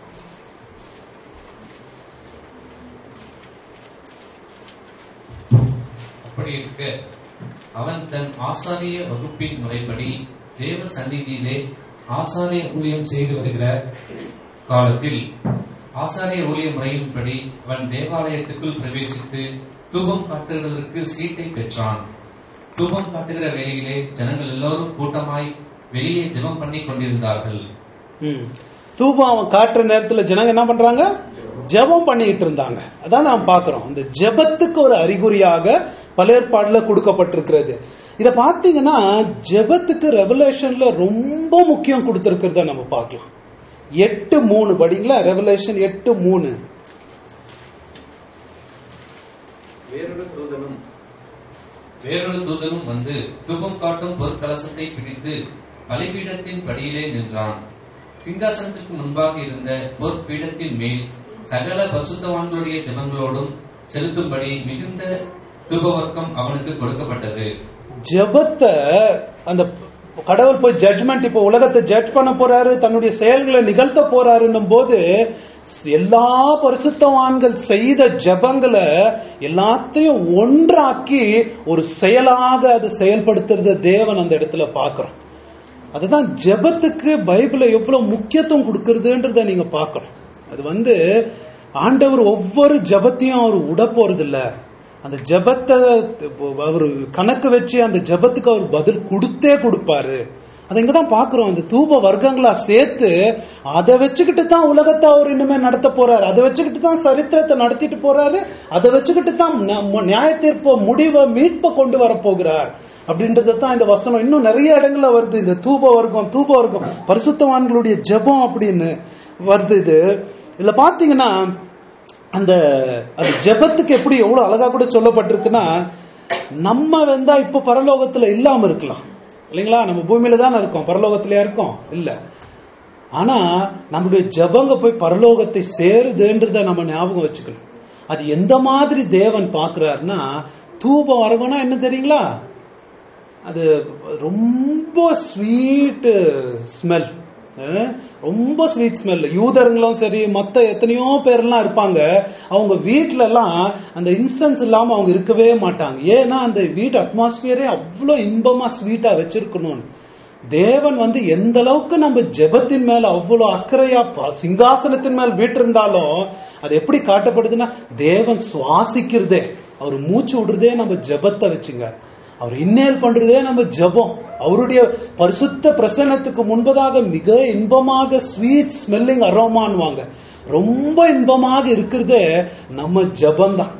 அப்படி இருக்க அவன் தன் ஆசாரிய வகுப்பின் முறைப்படி தேவ சந்நிதியிலே ஆசாரிய ஊழியம் செய்து வருகிற காலத்தில் ஆசாரிய ஊழிய முறையின்படி அவன் தேவாலயத்துக்குள் பிரவேசித்து தூபம் காட்டுகிறதற்கு சீட்டை பெற்றான் தூபம் காட்டுகிற வேளையிலே ஜனங்கள் எல்லோரும் கூட்டமாய் வெளியே ஜெபம் பண்ணி கொண்டிருந்தார்கள் ம். தூபம் அவன் காட்டுற நேரத்துல ஜனங்க என்ன பண்றாங்க ஜெபம் பண்ணிட்டு இருந்தாங்க அதான் நாம் பார்க்கிறோம் இந்த ஜெபத்துக்கு ஒரு அறிகுறியாக பழையற்பாடுல கொடுக்கப்பட்டிருக்கிறது இத பாத்தீங்கன்னா ஜெபத்துக்கு ரெவலேஷன்ல ரொம்ப முக்கியம் கொடுத்திருக்கிறத நம்ம பார்க்கலாம் எட்டு மூணு படிங்களா ரெவலேஷன் எட்டு மூணு வேறொரு தூதனும் வேறொரு தூதனும் வந்து தூபம் காட்டும் பொற்கலசத்தை பிடித்து பலிபீடத்தின் படியிலே நின்றான் சிங்காசனத்துக்கு முன்பாக இருந்த பொற்பீடத்தின் மேல் சகல பசுத்தவான்களுடைய ஜெபங்களோடும் செலுத்தும்படி மிகுந்த தூபவர்க்கம் அவனுக்கு கொடுக்கப்பட்டது ஜெபத்தை அந்த கடவுள் போய் ஜட்ஜ்மெண்ட் இப்போ உலகத்தை ஜட்ஜ் பண்ண போறாரு தன்னுடைய செயல்களை நிகழ்த்த போறாருன்னும் போது எல்லா பரிசுத்தவான்கள் செய்த ஜெபங்களை எல்லாத்தையும் ஒன்றாக்கி ஒரு செயலாக அது செயல்படுத்துறத தேவன் அந்த இடத்துல பார்க்கிறோம் அதுதான் ஜெபத்துக்கு பைபிள எவ்வளவு முக்கியத்துவம் கொடுக்கறதுன்றத நீங்க பார்க்கணும் அது வந்து ஆண்டவர் ஒவ்வொரு ஜெபத்தையும் அவர் விட போறது இல்ல அந்த ஜெபத்தை அவர் கணக்கு வச்சு அந்த ஜெபத்துக்கு அவர் பதில் கொடுத்தே கொடுப்பாரு அதை இங்கதான் பாக்குறோம் அந்த தூப வர்க்கங்களா சேர்த்து அதை வச்சுக்கிட்டு தான் உலகத்தை அவர் இனிமே நடத்த போறாரு அதை வச்சுக்கிட்டு தான் சரித்திரத்தை நடத்திட்டு போறாரு அதை வச்சுக்கிட்டு தான் ந- நியாய தீர்ப்ப முடிவை மீட்ப கொண்டு வர போகிறார் அப்படின்றத தான் இந்த வசனம் இன்னும் நிறைய இடங்கள்ல வருது இந்த தூப வர்க்கம் தூப வர்க்கம் பரிசுத்தவான்களுடைய ஜெபம் அப்படின்னு வருது இது இதுல பாத்தீங்கன்னா அந்த அது ஜெபத்துக்கு எப்படி எவ்வளவு அழகா கூட சொல்லப்பட்டிருக்குன்னா நம்ம வந்தா இப்ப பரலோகத்துல இல்லாம இருக்கலாம் இல்லைங்களா நம்ம பூமியில தானே இருக்கோம் பரலோகத்திலயா இருக்கோம் இல்ல ஆனா நம்முடைய ஜெபங்க போய் பரலோகத்தை சேருதுன்றத நம்ம ஞாபகம் வச்சுக்கணும் அது எந்த மாதிரி தேவன் பாக்குறாருன்னா தூபம் வரகும்னா என்ன தெரியுங்களா அது ரொம்ப ஸ்வீட் ஸ்மெல் ரொம்ப ஸ்வீட் ஸ்மெல் யூதருங்களும் சரி மத்த எத்தனையோ பேர்லாம் இருப்பாங்க அவங்க வீட்ல எல்லாம் அந்த இன்சென்ஸ் இல்லாம அவங்க இருக்கவே மாட்டாங்க ஏன்னா அந்த வீட்டு அட்மாஸ்பியரே அவ்வளவு இன்பமா ஸ்வீட்டா வச்சிருக்கணும்னு தேவன் வந்து எந்த அளவுக்கு நம்ம ஜெபத்தின் மேல அவ்வளவு அக்கறையா ப- சிங்காசனத்தின் மேல் வீட்டிருந்தாலும் அது எப்படி காட்டப்படுதுன்னா தேவன் சுவாசிக்கிறதே அவர் மூச்சு விடுறதே நம்ம ஜெபத்தை வச்சுங்க அவர் இன்னேல் பண்றதே நம்ம ஜெபம் அவருடைய பரிசுத்த பிரசன்னத்துக்கு முன்பதாக மிக இன்பமாக ஸ்வீட் ஸ்மெல்லிங் அரோமான்வாங்க ரொம்ப இன்பமாக இருக்கிறதே நம்ம ஜெபம்தான்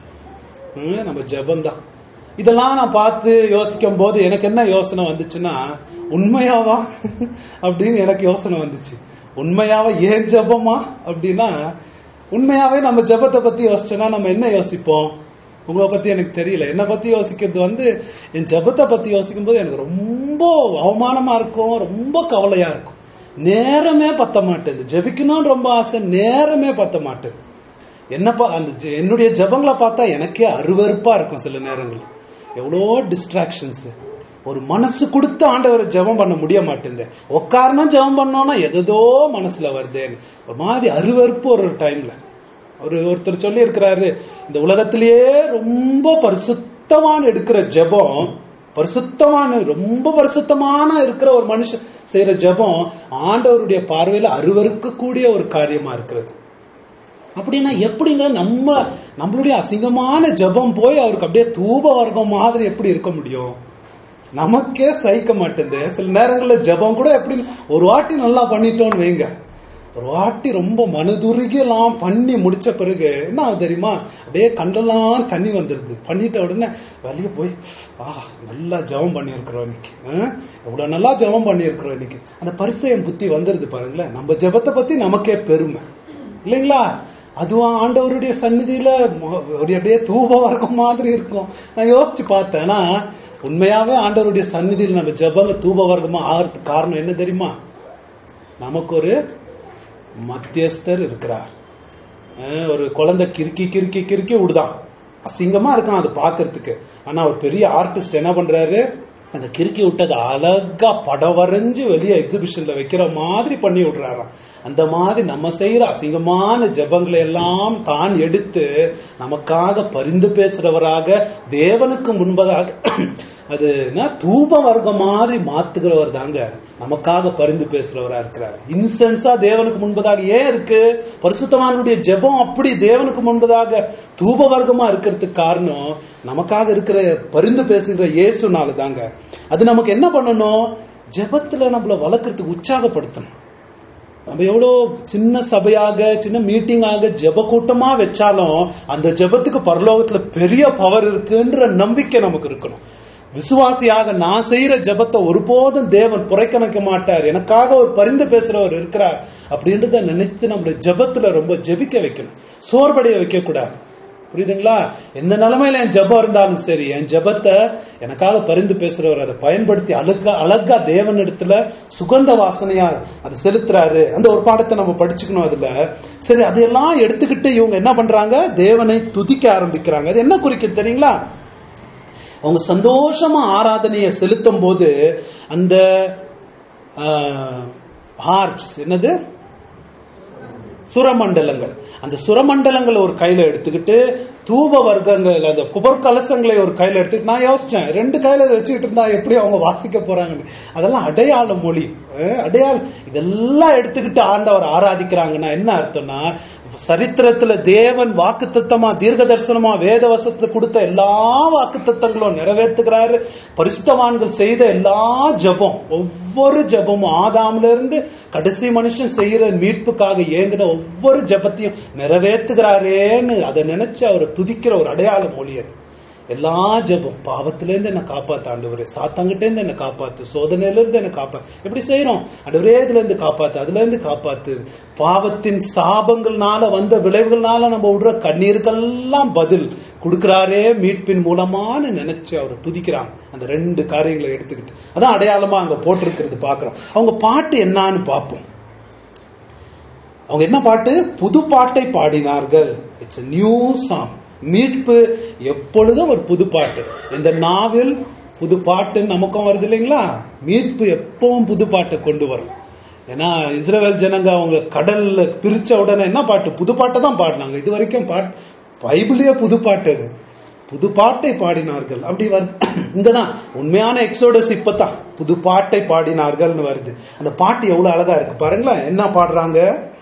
ஹம், நம்ம ஜெபம்தான் இதெல்லாம் நான் பார்த்து யோசிக்கும் போது எனக்கு என்ன யோசனை வந்துச்சுன்னா உண்மையாவா அப்படின்னு எனக்கு யோசனை வந்துச்சு உண்மையாவா ஏன் ஜெபமா அப்படின்னா உண்மையாவே நம்ம ஜெபத்தை பத்தி யோசிச்சோன்னா நம்ம என்ன யோசிப்போம் உங்களை பத்தி எனக்கு தெரியல என்னை பத்தி யோசிக்கிறது வந்து என் ஜெபத்தை பத்தி யோசிக்கும் போது எனக்கு ரொம்ப அவமானமா இருக்கும் ரொம்ப கவலையா இருக்கும் நேரமே பத்த மாட்டேது ஜெபிக்கணும்னு ரொம்ப ஆசை நேரமே பத்த மாட்டேது என்னப்பா அந்த ஜெ- என்னுடைய ஜெபங்களை பார்த்தா எனக்கே அருவருப்பா இருக்கும் சில நேரங்கள் எவ்வளோ டிஸ்ட்ராக்ஷன்ஸ் ஒரு மனசு கொடுத்து ஆண்டவரை ஜெபம் பண்ண முடிய மாட்டேங்குது உட்காரணும் ஜெபம் பண்ணோம்னா எதோ மனசுல வருதேன்னு ஒரு மாதிரி அருவருப்பு ஒரு டைம்ல ஒரு ஒருத்தர் சொல்லி இருக்கிறாரு இந்த உலகத்திலேயே ரொம்ப பரிசுத்தமான எடுக்கிற ஜெபம் பரிசுத்தமான ரொம்ப பரிசுத்தமான இருக்கிற ஒரு மனுஷன் செய்யற ஜெபம் ஆண்டவருடைய பார்வையில அருவருக்க கூடிய ஒரு காரியமா இருக்கிறது அப்படின்னா எப்படிங்க நம்ம நம்மளுடைய அசிங்கமான ஜெபம் போய் அவருக்கு அப்படியே தூப வர்க்கம் மாதிரி எப்படி இருக்க முடியும் நமக்கே சகிக்க மாட்டேங்குது சில நேரங்கள்ல ஜெபம் கூட எப்படி ஒரு வாட்டி நல்லா பண்ணிட்டோம்னு வைங்க ஒரு வாட்டி ரொம்ப மனதுருகி எல்லாம் பண்ணி முடிச்ச பிறகு என்ன ஆகுது தெரியுமா அப்படியே கண்டெல்லாம் தண்ணி வந்துருது பண்ணிட்ட உடனே வெளியே போய் ஆ நல்லா ஜெபம் பண்ணியிருக்கிறோம் இன்னைக்கு ஆ, எவ்வளவு நல்லா ஜெபம் பண்ணியிருக்கிறோம் இன்னைக்கு அந்த பரிசையம் புத்தி வந்துருது பாருங்களேன் நம்ம ஜெபத்தை பத்தி நமக்கே பெருமை இல்லைங்களா அதுவும் ஆண்டவருடைய சந்நிதியில ம- ஒரு அப்படியே தூப வர்க்கம் மாதிரி இருக்கும் நான் யோசிச்சு பார்த்தேன்னா உண்மையாவே ஆண்டவருடைய சந்நிதியில் நம்ம ஜெபங்க தூப வர்க்கமா ஆகிறதுக்கு காரணம் என்ன தெரியுமா நமக்கு ஒரு மத்தியஸ்தர் இருக்கிறார் அஹ் ஒரு குழந்தை கிறுக்கி கிறுக்கி கிறுக்கி விடுதான் அசிங்கமா இருக்கான் அது பாக்குறதுக்கு ஆனா ஒரு பெரிய ஆர்டிஸ்ட் என்ன பண்றாரு அந்த கிறுக்கி விட்டதை அழகா படம் வரைஞ்சு வெளியே எக்ஸிபிஷன்ல வைக்கிற மாதிரி பண்ணி விடுறாராம் அந்த மாதிரி நம்ம செய்யற அசிங்கமான ஜெபங்களை எல்லாம் தான் எடுத்து நமக்காக பரிந்து பேசுறவராக தேவனுக்கு முன்பதாக அது என்ன தூப வர்க்கம் மாதிரி மாத்துகிறவர் தாங்க நமக்காக பரிந்து பேசுறவரா இருக்கிறார் இன்சென்ஸா தேவனுக்கு முன்பதாக ஏன் இருக்கு பரிசுத்தவானுடைய ஜெபம் அப்படி தேவனுக்கு முன்பதாக தூப வர்க்கமா இருக்கிறதுக்கு காரணம் நமக்காக இருக்கிற பரிந்து பேசுகிற இயேசுனால தாங்க அது நமக்கு என்ன பண்ணணும் ஜெபத்துல நம்மள வளர்க்கறதுக்கு உற்சாகப்படுத்தணும் நம்ம எவ்வளோ சின்ன சபையாக சின்ன மீட்டிங்காக ஜெப கூட்டமா வச்சாலும் அந்த ஜெபத்துக்கு பரலோகத்துல பெரிய பவர் இருக்குன்ற நம்பிக்கை நமக்கு இருக்கணும் விசுவாசியாக நான் செய்யற ஜெபத்தை ஒருபோதும் தேவன் புறக்கணிக்க மாட்டார் எனக்காக ஒரு பரிந்து பேசுறவர் இருக்கிறார் அப்படின்றத நினைத்து நம்மள ஜெபத்துல ரொம்ப ஜெபிக்க வைக்கணும் சோர்வடைய வைக்க கூடாது புரியுதுங்களா எந்த நிலைமையில என் ஜெபம் இருந்தாலும் சரி என் ஜெபத்தை எனக்காக பரிந்து பேசுறவர் அதை பயன்படுத்தி அழகா அழகா தேவன் இடத்துல சுகந்த வாசனையா அதை செலுத்துறாரு அந்த ஒரு பாடத்தை நம்ம படிச்சுக்கணும் அதுல சரி அதையெல்லாம் எடுத்துக்கிட்டு இவங்க என்ன பண்றாங்க தேவனை துதிக்க ஆரம்பிக்கிறாங்க அது என்ன குறிக்குது தெரியுங்களா அவங்க சந்தோஷமா ஆராதனையை செலுத்தும் போது அந்த ஹார்ப்ஸ் என்னது சுரமண்டலங்கள் அந்த சுரமண்டலங்களை ஒரு கையில எடுத்துக்கிட்டு தூப வர்க்கங்கள் அந்த குபர் கலசங்களை ஒரு கையில எடுத்துக்கிட்டு நான் யோசிச்சேன் ரெண்டு கையில இதை வச்சுக்கிட்டு இருந்தா எப்படி அவங்க வாசிக்க போறாங்கன்னு அதெல்லாம் அடையாள மொழி அஹ் அடையாளம் இதெல்லாம் எடுத்துக்கிட்டு ஆண்டவர் ஆராதிக்கிறாங்கன்னா என்ன அர்த்தம்னா சரித்திரத்துல தேவன் வாக்கு தத்தமா தீர்க்க தரிசனமா வேத வசத்துல கொடுத்த எல்லா வாக்கு தத்தங்களும் நிறைவேற்றுகிறாரு பரிசுத்தவான்கள் செய்த எல்லா ஜெபம் ஒவ்வொரு ஜெபமும் ஆதாம்ல இருந்து கடைசி மனுஷன் செய்யற மீட்புக்காக ஏங்குன ஒவ்வொரு ஜெபத்தையும் நிறைவேற்றுகிறாரேன்னு அதை நினைச்சு அவரை துதிக்கிற ஒரு அடையாள மொழி அது எல்லா ஜெபம் பாவத்தில இருந்து என்ன காப்பாத்து ஆண்டவரே சாத்தாங்கிட்ட இருந்து என்ன காப்பாத்து சோதனையில இருந்து என்ன காப்பாத்து எப்படி செய்யறோம் ஆண்டவரே இதுல இருந்து காப்பாத்து அதுல இருந்து காப்பாத்து பாவத்தின் சாபங்கள்னால வந்த விளைவுகள்னால நம்ம விடுற கண்ணீருக்கெல்லாம் பதில் கொடுக்கிறாரே மீட்பின் மூலமான்னு நினைச்சு அவரை துதிக்கிறாங்க அந்த ரெண்டு காரியங்களை எடுத்துக்கிட்டு அதான் அடையாளமா அங்க போட்டிருக்கிறது பாக்குறோம் அவங்க பாட்டு என்னான்னு பார்ப்போம் அவங்க என்ன பாட்டு புது பாட்டை பாடினார்கள் இட்ஸ் நியூ சாங் மீட்பு எப்பொழுதும் ஒரு புது பாட்டு இந்த நாவில் புது பாட்டு நமக்கும் வருது இல்லைங்களா மீட்பு எப்பவும் புது பாட்டை கொண்டு வரும் ஏன்னா இஸ்ரேல் ஜனங்க அவங்க கடல்ல பிரிச்ச உடனே என்ன பாட்டு புது பாட்டை தான் பாடினாங்க இது வரைக்கும் பாட் பைபிளே புது பாட்டு அது புது பாட்டை பாடினார்கள் அப்படி வருது இங்கதான் உண்மையான எக்ஸோடஸ் இப்பதான் புது பாட்டை பாடினார்கள்னு வருது அந்த பாட்டு எவ்வளவு அழகா இருக்கு பாருங்களேன் என்ன பாடுறாங்க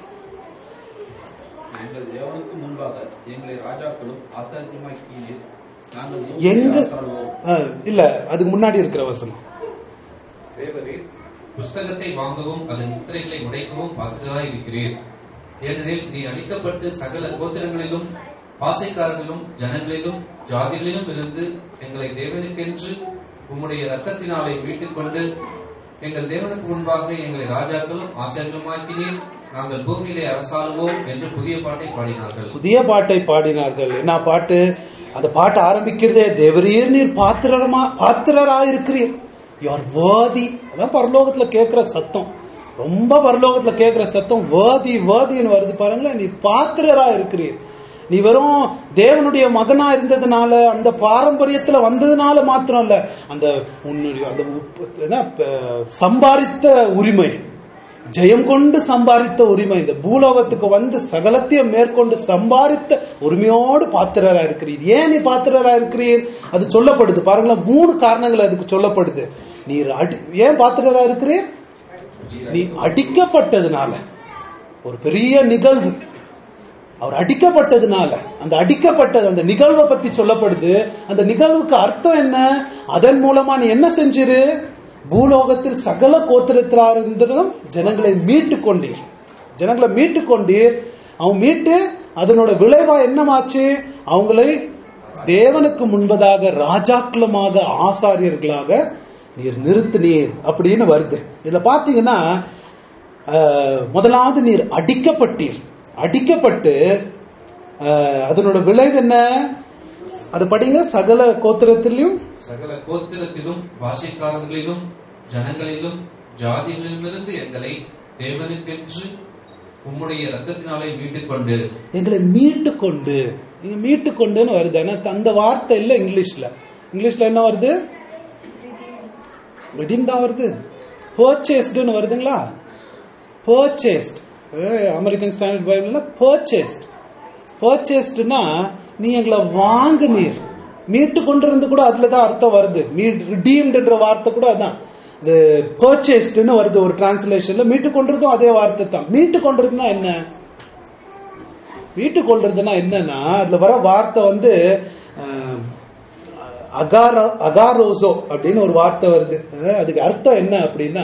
எங்கள் தேவனுக்கு முன்பாக எங்களை ராஜாக்களும் ஆசாரியமாக்கினீர் நாங்கள் எங்க பூமியில் அரசாளுவோம். அஹ், இல்ல அதுக்கு முன்னாடி இருக்கிற வசனம் தேவரீர் புஸ்தகத்தை வாங்கவும் அதன் முத்திரைகளை உடைக்கவும் பாத்திரராய் இருக்கிறீர் ஏனெனில் நீ அழிக்கப்பட்டு சகல கோத்திரங்களிலும் பாசைக்காரர்களும் ஜனங்களிலும் ஜாதிகளிலும் இருந்து எங்களை தேவனுக்கென்று உம்முடைய ரத்தத்தினாலே மீட்டுக் கொண்டு எங்கள் தேவனுக்கு முன்பாக எங்களை ராஜாக்களும் ஆசிரியர்களுமாக்கினீர் நாங்கள் பூமியிலே அரசாளுவோம் என்று புதிய பாட்டை பாடினார்கள் புதிய பாட்டை பாடினார்கள் என்ன பாட்டு அந்த பாட்டு ஆரம்பிக்கிறதே தேவரீர் நீர் பாத்திரமா பாத்திரராயிருக்கிறீர் யுவர் வேதி அதான் பரலோகத்துல கேட்கிற சத்தம் ரொம்ப பரலோகத்துல கேட்கிற சத்தம் வேதி வேதின்னு வருது பாருங்களேன் நீ பாத்திரரா இருக்கிறீர் நீ வெறும் தேவனுடைய மகனா இருந்ததுனால அந்த பாரம்பரியத்துல வந்ததுனால மாத்திரம் இல்ல அந்த உன்னுடைய அந்த உப்பு- என்ன, ப- சம்பாதித்த உரிமை ஜெயம் கொண்டு சம்பாதித்த உரிமை இந்த பூலோகத்துக்கு வந்து சகலத்தையும் மேற்கொண்டு சம்பாதித்த உரிமையோடு பாத்திரரா இருக்கிறீர் ஏன் நீ பாத்திரரா இருக்கிறீர் அது சொல்லப்படுது பாருங்களேன் மூணு காரணங்கள் அதுக்கு சொல்லப்படுது நீர் அடி ஏன் பாத்திரரா இருக்கிறீர் நீ அடிக்கப்பட்டதுனால ஒரு பெரிய நிகழ்வு அவர் அடிக்கப்பட்டதுனால அந்த அடிக்கப்பட்டது அந்த நிகழ்வை பத்தி சொல்லப்படுது அந்த நிகழ்வுக்கு அர்த்தம் என்ன அதன் மூலமா நீ என்ன செஞ்சிரு பூலோகத்தில் சகல கோத்திரத்திலிருந்தும் ஜனங்களை மீட்டு கொண்டீர் ஜனங்களை மீட்டு கொண்டீர் அவன் மீட்டு அதனோட விளைவா என்னமாச்சு அவங்களை தேவனுக்கு முன்பதாக ராஜாக்களமாக ஆசாரியர்களாக நீர் நிறுத்தினீர் அப்படின்னு வருது இதுல பாத்தீங்கன்னா அஹ், முதலாவது நீர் அடிக்கப்பட்டீர் அடிக்கப்பட்டு அஹ், அதனோட விளைவு என்ன அது படிங்க சகல கோத்திரத்திலையும் சகல கோத்திரத்திலும் பாஷைக்காரர்களிலும் ஜனங்களிலும் ஜாதிகளிலுமிருந்து எங்களை தேவனுக்கென்று உம்முடைய ரத்தத்தினாலே மீட்டுக் கொண்டு எங்களை மீட்டு கொண்டு நீங்க மீட்டு கொண்டுன்னு வருது ஆனா அந்த வார்த்தை இல்ல இங்கிலீஷ்ல இங்கிலீஷ்ல என்ன வருது redeemed தான் வருது பர்ச்சேஸ்டுன்னு வருதுங்களா பர்ச்சேஸ்ட் அமெரிக்கன் ஸ்டாண்டர்ட் பைபிள்ல பர்ச்சேஸ்ட் பர்ச்சேஸ்டுனா நீ எங்களை வாங்குனீர் மீட்டு கொண்டிருந்து கூட அதுல தான் அர்த்தம் வருது ரிடீம்டுன்ற வார்த்தை கூட அதான் இது பர்ச்சேஸ்டுன்னு வருது ஒரு டிரான்ஸ்லேஷன்ல மீட்டு கொண்டிருந்தும் அதே வார்த்தை தான் மீட்டு கொண்டிருந்தா என்ன மீட்டு கொள்றதுன்னா என்னன்னா அதுல வர வார்த்தை வந்து அஹ், அகாரோ அகாரோசோ அப்படின்னு ஒரு வார்த்தை வருது அஹ், அதுக்கு அர்த்தம் என்ன அப்படின்னா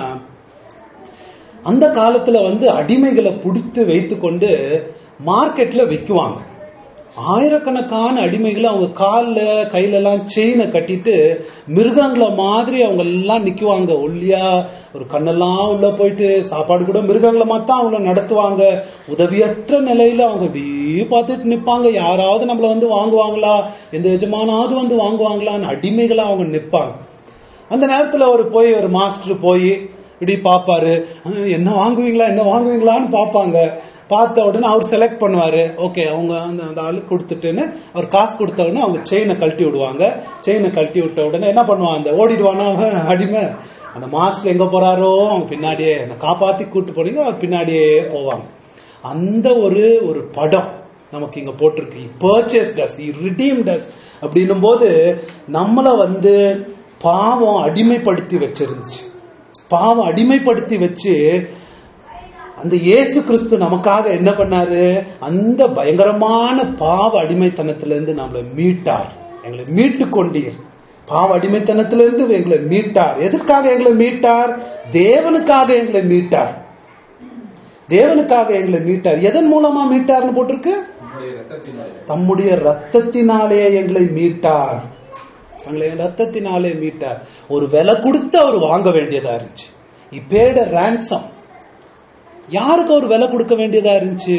அந்த காலத்துல வந்து அடிமைகளை பிடித்து வைத்துக்கொண்டு மார்க்கெட்ல விற்குவாங்க ஆயிரக்கணக்கான அடிமைகளை அவங்க கால்ல கையில எல்லாம் செயினை கட்டிட்டு மிருகங்களை மாதிரி அவங்க எல்லாம் நிக்குவாங்க ஒல்லியா ஒரு கண்ணெல்லாம் உள்ள போயிட்டு சாப்பாடு கூட மிருகங்களை மாதிரி தான் அவங்கள நடத்துவாங்க உதவியற்ற நிலையில அவங்க அப்படியே பார்த்துட்டு நிப்பாங்க யாராவது நம்மள வந்து வாங்குவாங்களா எந்த எஜமானாவது வந்து வாங்குவாங்களான்னு அடிமைகளா அவங்க நிப்பாங்க அந்த நேரத்துல ஒரு போய் ஒரு மாஸ்டர் போய் இப்படி பாப்பாரு அஹ், என்ன வாங்குவீங்களா என்ன வாங்குவீங்களான்னு பாப்பாங்க பார்த்த உடனே அவர் செலக்ட் பண்ணுவாரு ஓகே அவங்க அந்த அந்த ஆளுக்கு கொடுத்துட்டுன்னு அவர் காசு கொடுத்த உடனே அவங்க செயினை கழட்டி விடுவாங்க செயினை கழட்டி விட்ட உடனே என்ன பண்ணுவான் அந்த ஓடிடுவானா அவன் அடிமை அந்த மாஸ்டர் எங்க போறாரோ அவங்க பின்னாடியே அந்த காப்பாத்தி கூட்டு போனீங்க அவர் பின்னாடியே போவாங்க அந்த ஒரு ஒரு படம் நமக்கு இங்க போட்டிருக்கு பர்ச்சேஸ் டஸ் ரிடீம் டஸ் அப்படின்னும் போது நம்மள வந்து பாவம் அடிமைப்படுத்தி வச்சிருந்துச்சு பாவம் அடிமைப்படுத்தி வச்சு அந்த இயேசு கிறிஸ்து நமக்காக என்ன பண்ணாரு அந்த பயங்கரமான பாவ அடிமைத்தனத்திலிருந்து நம்மளை மீட்டார் எங்களை மீட்டு கொண்டீர் பாவ அடிமைத்தனத்திலிருந்து எங்களை மீட்டார் எதற்காக எங்களை மீட்டார் தேவனுக்காக எங்களை மீட்டார் தேவனுக்காக எங்களை மீட்டார் எதன் மூலமா மீட்டார்னு போட்டிருக்கு உங்களுடைய ரத்தத்தினாலே தம்முடைய ரத்தத்தினாலே எங்களை மீட்டார் எங்களை ரத்தத்தினாலே மீட்டார் ஒரு விலை கொடுத்து அவர் வாங்க வேண்டியதா இருந்துச்சு இப்பேட ransom யாருக்கு அவர் விலை கொடுக்க வேண்டியதா இருந்துச்சு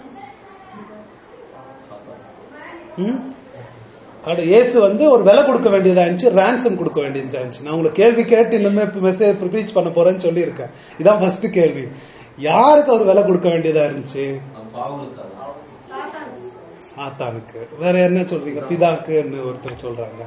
ம்? கட இயேசு வந்து ஒரு விலை கொடுக்க வேண்டியதா இருந்துச்சு ransom கொடுக்க வேண்டியதா இருந்துச்சு நான் உங்களுக்கு கேள்வி கேட்டு இன்னுமே மெசேஜ் ப்ரீச் பண்ண போறேன்னு சொல்லியிருக்கேன் இதான் ஃபர்ஸ்ட் கேள்வி யாருக்கு அவர் விலை கொடுக்க வேண்டியதா இருந்துச்சு நம் பாவங்களுக்காக ஆத்தானுக்கு வேற என்ன சொல்றீங்க பிதாக்குன்னு ஒருத்தர் சொல்றாங்க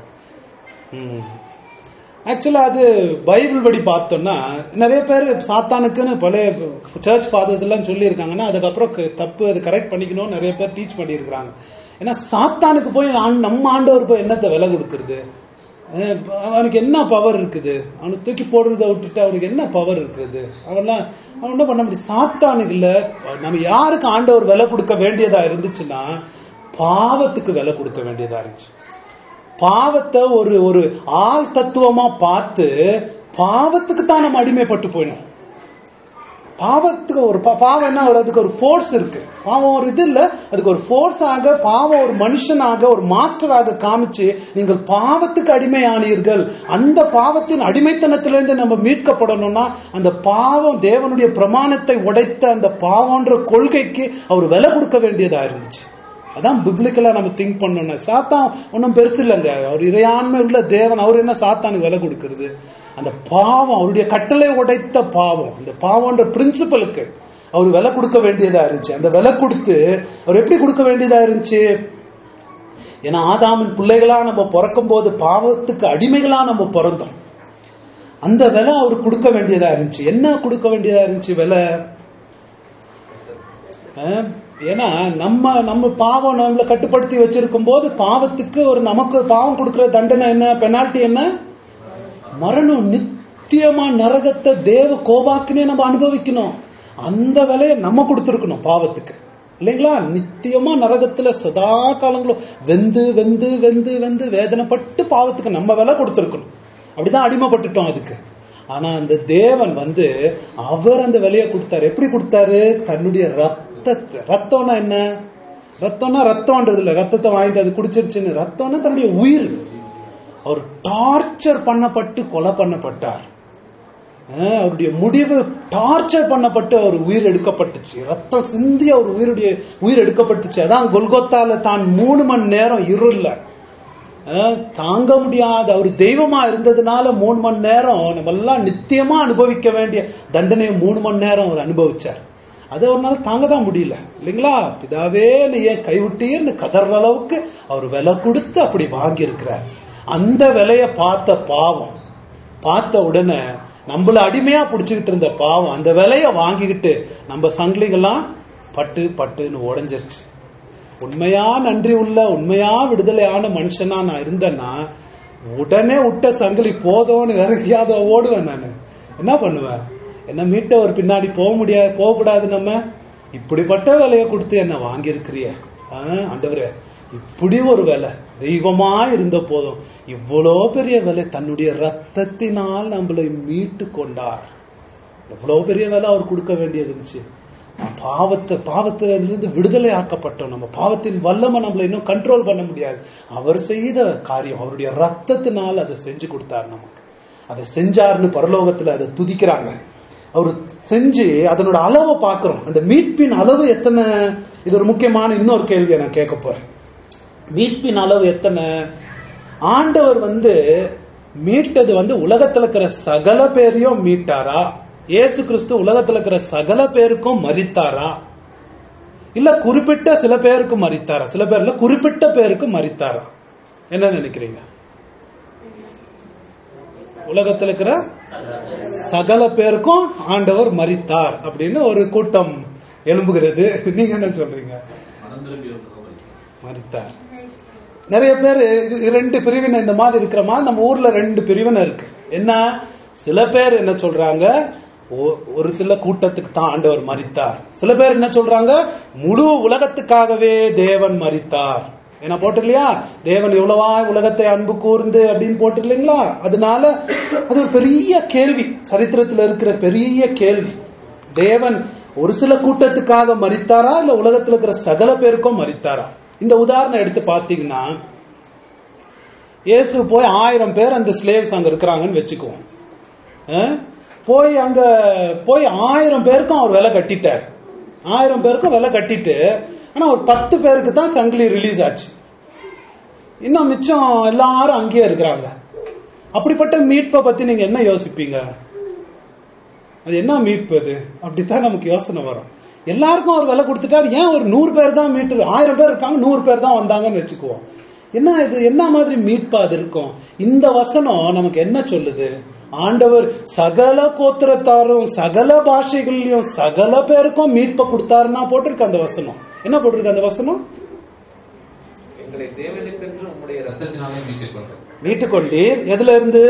ஆக்சுவலா அது பைபிள் படி பார்த்தோம்னா நிறைய பேர் சாத்தானுக்குன்னு பழைய சர்ச் ஃபாதர்ஸ் எல்லாம் சொல்லி இருக்காங்கன்னா அதுக்கப்புறம் க- தப்பு அது கரெக்ட் பண்ணிக்கணும் நிறைய பேர் டீச் பண்ணியிருக்கிறாங்க ஏன்னா சாத்தானுக்கு போய் ஆண்- நம்ம ஆண்டவர் போய் என்னத்தை விலை கொடுக்கறது அஹ் அவனுக்கு என்ன பவர் இருக்குது அவனுக்கு தூக்கி போடுறத விட்டுட்டு அவனுக்கு என்ன பவர் இருக்குது அவன்லாம் அவன் என்ன பண்ண முடியும் சாத்தானுக்கு இல்ல நம்ம யாருக்கு ஆண்டவர் விலை கொடுக்க வேண்டியதா இருந்துச்சுன்னா பாவத்துக்கு விலை கொடுக்க வேண்டியதா இருந்துச்சு பாவத்தை ஒரு ஒரு ஆள் தத்துவமா பார்த்து பாவத்துக்கு தான் நம்ம அடிமைப்பட்டு போயிடும் பாவத்துக்கு ஒரு பா- பாவம் என்ன ஒரு அதுக்கு ஒரு ஃபோர்ஸ் இருக்கு பாவம் ஒரு இது இல்ல அதுக்கு ஒரு ஃபோர்ஸ் ஆக பாவம் ஒரு மனுஷனாக ஒரு மாஸ்டராக காமிச்சு நீங்கள் பாவத்துக்கு அடிமையானீர்கள் அந்த பாவத்தின் அடிமைத்தனத்திலிருந்து நம்ம மீட்கப்படணும்னா அந்த பாவம் தேவனுடைய பிரமாணத்தை உடைத்த அந்த பாவம்ன்ற கொள்கைக்கு அவர் விலை கொடுக்க வேண்டியதா இருந்துச்சு அதான் பிப்ளிக்கலா நம்ம திங்க் பண்ணணும் சாத்தான் ஒன்றும் பெருசு இல்லைங்க அவர் இறையாண்மை உள்ள தேவன் அவர் என்ன சாத்தானுக்கு விலை கொடுக்கிறது அந்த பாவம் அவருடைய கட்டளை உடைத்த பாவம் அந்த பாவம்ன்ற பிரின்சிபலுக்கு அவர் விலை கொடுக்க வேண்டியதா இருந்துச்சு அந்த விலை கொடுத்து அவர் எப்படி கொடுக்க வேண்டியதா இருந்துச்சு ஏன்னா ஆதாமின் பிள்ளைகளா நம்ம பிறக்கும் போது பாவத்துக்கு அடிமைகளா நம்ம பிறந்தோம் அந்த விலை அவர் கொடுக்க வேண்டியதா இருந்துச்சு என்ன கொடுக்க வேண்டியதா இருந்துச்சு விலை அஹ், ஏன்னா நம்ம நம்ம பாவம் நம்மளை கட்டுப்படுத்தி வச்சிருக்கும் போது பாவத்துக்கு ஒரு நமக்கு பாவம் கொடுக்கிற தண்டனை என்ன பெனால்டி என்ன மரணம் நித்தியமா நரகத்தை தேவ கோபாக்குனே நம்ம அனுபவிக்கணும் அந்த விலையை நம்ம கொடுத்துருக்கணும் பாவத்துக்கு இல்லைங்களா நித்தியமா நரகத்துல சதா காலங்களும் வெந்து வெந்து வெந்து வெந்து வேதனைப்பட்டு பாவத்துக்கு நம்ம விலை கொடுத்துருக்கணும் அப்படிதான் அடிமைப்பட்டுட்டோம் அதுக்கு ஆனா அந்த தேவன் வந்து அவர் அந்த விலையை கொடுத்தாரு எப்படி கொடுத்தாரு தன்னுடைய ரத்தத்தை ரத்தம்னா என்ன ரத்தம்னா ரத்தம்ன்றது இல்ல ரத்தத்தை வாங்கிட்டு அது குடிச்சிருச்சுன்னு ரத்தம்னா தன்னுடைய உயிர் அவர் டார்ச்சர் பண்ணப்பட்டு கொலை பண்ணப்பட்டார் அஹ் அவருடைய முடிவு டார்ச்சர் பண்ணப்பட்டு அவர் உயிர் எடுக்கப்பட்டுச்சு ரத்தம் சிந்தி அவர் உயிருடைய உயிர் எடுக்கப்பட்டுச்சு அதான் கொல்கொத்தால தான் மூணு மணி நேரம் இருள்ல அஹ் தாங்க முடியாத அவர் தெய்வமா இருந்ததுனால மூணு மணி நேரம் நம்ம எல்லாம் நித்தியமா அனுபவிக்க வேண்டிய தண்டனையை மூணு மணி நேரம் அவர் அனுபவிச்சார் அது அவரால் தாங்க தான் முடியல இல்லைங்களா பிதாவே நீ ஏன் கைவிட்டீர்னு கதற அளவுக்கு அவர் விலை கொடுத்து அப்படி வாங்கி இருக்கிறார் அந்த விலைய பார்த்த பாவம் பார்த்த உடனே நம்மள அடிமையா புடிச்சுக்கிட்டு இருந்த பாவம் அந்த விலைய வாங்கிக்கிட்டு நம்ம சங்கிலிகள்லாம் பட்டு பட்டுன்னு உடைஞ்சிருச்சு உண்மையா நன்றி உள்ள உண்மையா விடுதலையான மனுஷனா நான் இருந்தேன்னா உடனே விட்ட சங்கிலி போதும்னு வேற எங்கேயாவது ஓடுவேன் நான் என்ன பண்ணுவேன் என்ன மீட்ட ஒரு பின்னாடி போக முடியாது போக கூடாது நம்ம இப்படிப்பட்ட விலையை கொடுத்து என்ன வாங்கியிருக்கிறிய ஆண்டவரே இப்படி ஒரு விலை தெய்வமா இருந்த போதும் இவ்வளோ பெரிய விலை தன்னுடைய ரத்தத்தினால் நம்மளை மீட்டு கொண்டார் எவ்வளவு பெரிய வேலை அவர் கொடுக்க வேண்டியது இருந்துச்சு பாவத்தை பாவத்துல இருந்து விடுதலை ஆக்கப்பட்டோம் நம்ம பாவத்தின் வல்லமை நம்மளை இன்னும் கண்ட்ரோல் பண்ண முடியாது அவர் செய்த காரியம் அவருடைய ரத்தத்தினால் அதை செஞ்சு கொடுத்தார் நமக்கு அதை செஞ்சாருன்னு பரலோகத்துல அதை துதிக்கிறாங்க அவர் செஞ்சு அதனோட அளவை பார்க்கிறோம் அந்த மீட்பின் அளவு எத்தனை இது ஒரு முக்கியமான இன்னொரு கேள்வியை நான் கேட்க போறேன் மீட்பின் அளவு எத்தனை ஆண்டவர் வந்து மீட்டது வந்து உலகத்துல இருக்கிற சகல பேரையும் மீட்டாரா இயேசு கிறிஸ்து உலகத்துல இருக்கிற சகல பேருக்கும் மறித்தாரா இல்ல குறிப்பிட்ட சில பேருக்கு மறித்தாரா சில பேர்ல குறிப்பிட்ட பேருக்கு மறித்தாரா என்ன நினைக்கிறீங்க உலகத்துல இருக்கிற சகல பேருக்கும் ஆண்டவர் மறித்தார் அப்படின்னு ஒரு கூட்டம் எழும்புகிறது நீங்க என்ன சொல்றீங்க மறித்தார் நிறைய பேர் இது ரெண்டு பிரிவினை இந்த மாதிரி இருக்கிற மாதிரி நம்ம ஊர்ல ரெண்டு பிரிவினை இருக்கு என்ன சில பேர் என்ன சொல்றாங்க ஒ- ஒரு சில கூட்டத்துக்கு தான் ஆண்டவர் மறித்தார் சில பேர் என்ன சொல்றாங்க முழு உலகத்துக்காகவே தேவன் மறித்தார் என்ன போட்டு இல்லையா தேவன் எவ்வளவா உலகத்தை அன்பு கூர்ந்து அப்படின்னு போட்டு இல்லைங்களா அதனால அது ஒரு பெரிய கேள்வி சரித்திரத்துல இருக்கிற பெரிய கேள்வி தேவன் ஒரு சில கூட்டத்துக்காக மறித்தாரா இல்ல உலகத்துல இருக்கிற சகல பேருக்கும் மறித்தாரா இந்த உதாரணம் எடுத்து பாத்தீங்கன்னா இயேசு போய் ஆயிரம் பேர் அந்த ஸ்லேவ்ஸ் அங்க இருக்கிறாங்கன்னு வச்சுக்குவோம் அஹ்? போய் அங்க போய் ஆயிரம் பேருக்கும் அவர் விலை கட்டிட்டார் ஆயிரம் பேருக்கும் விலை கட்டிட்டு ஆனா ஒரு பத்து பேருக்கு தான் சங்கிலி ரிலீஸ் ஆச்சு இன்னும் மிச்சம் எல்லாரும் அங்கேயே இருக்கிறாங்க அப்படிப்பட்ட மீட்பை பத்தி நீங்க என்ன யோசிப்பீங்க அது என்ன மீட்பு அது அப்படித்தான் நமக்கு யோசனை வரும் எல்லாருக்கும் அவர் விலை கொடுத்துட்டாரு ஏன் ஒரு நூறு பேர் தான் மீட்டு ஆயிரம் பேர் இருக்காங்க நூறு பேர் தான் வந்தாங்கன்னு வச்சுக்குவோம் என்ன இது என்ன மாதிரி மீட்பா அது இருக்கும் இந்த வசனம் நமக்கு என்ன சொல்லுது ஆண்டவர் சகல கோத்திரத்தாரும் சகல பாஷைகள்லயும் சகல பேருக்கும் மீட்பை கொடுத்தாருன்னா போட்டிருக்கு அந்த வசனம் என்ன போட்டிருக்கு அந்த வசனம் எங்களை தேவனுக்கென்று உம்முடைய ரத்த ரத்தத்தினாலே மீட்டுக் கொள்றோம் மீட்டுக்கொண்டீர் எதுல இருந்து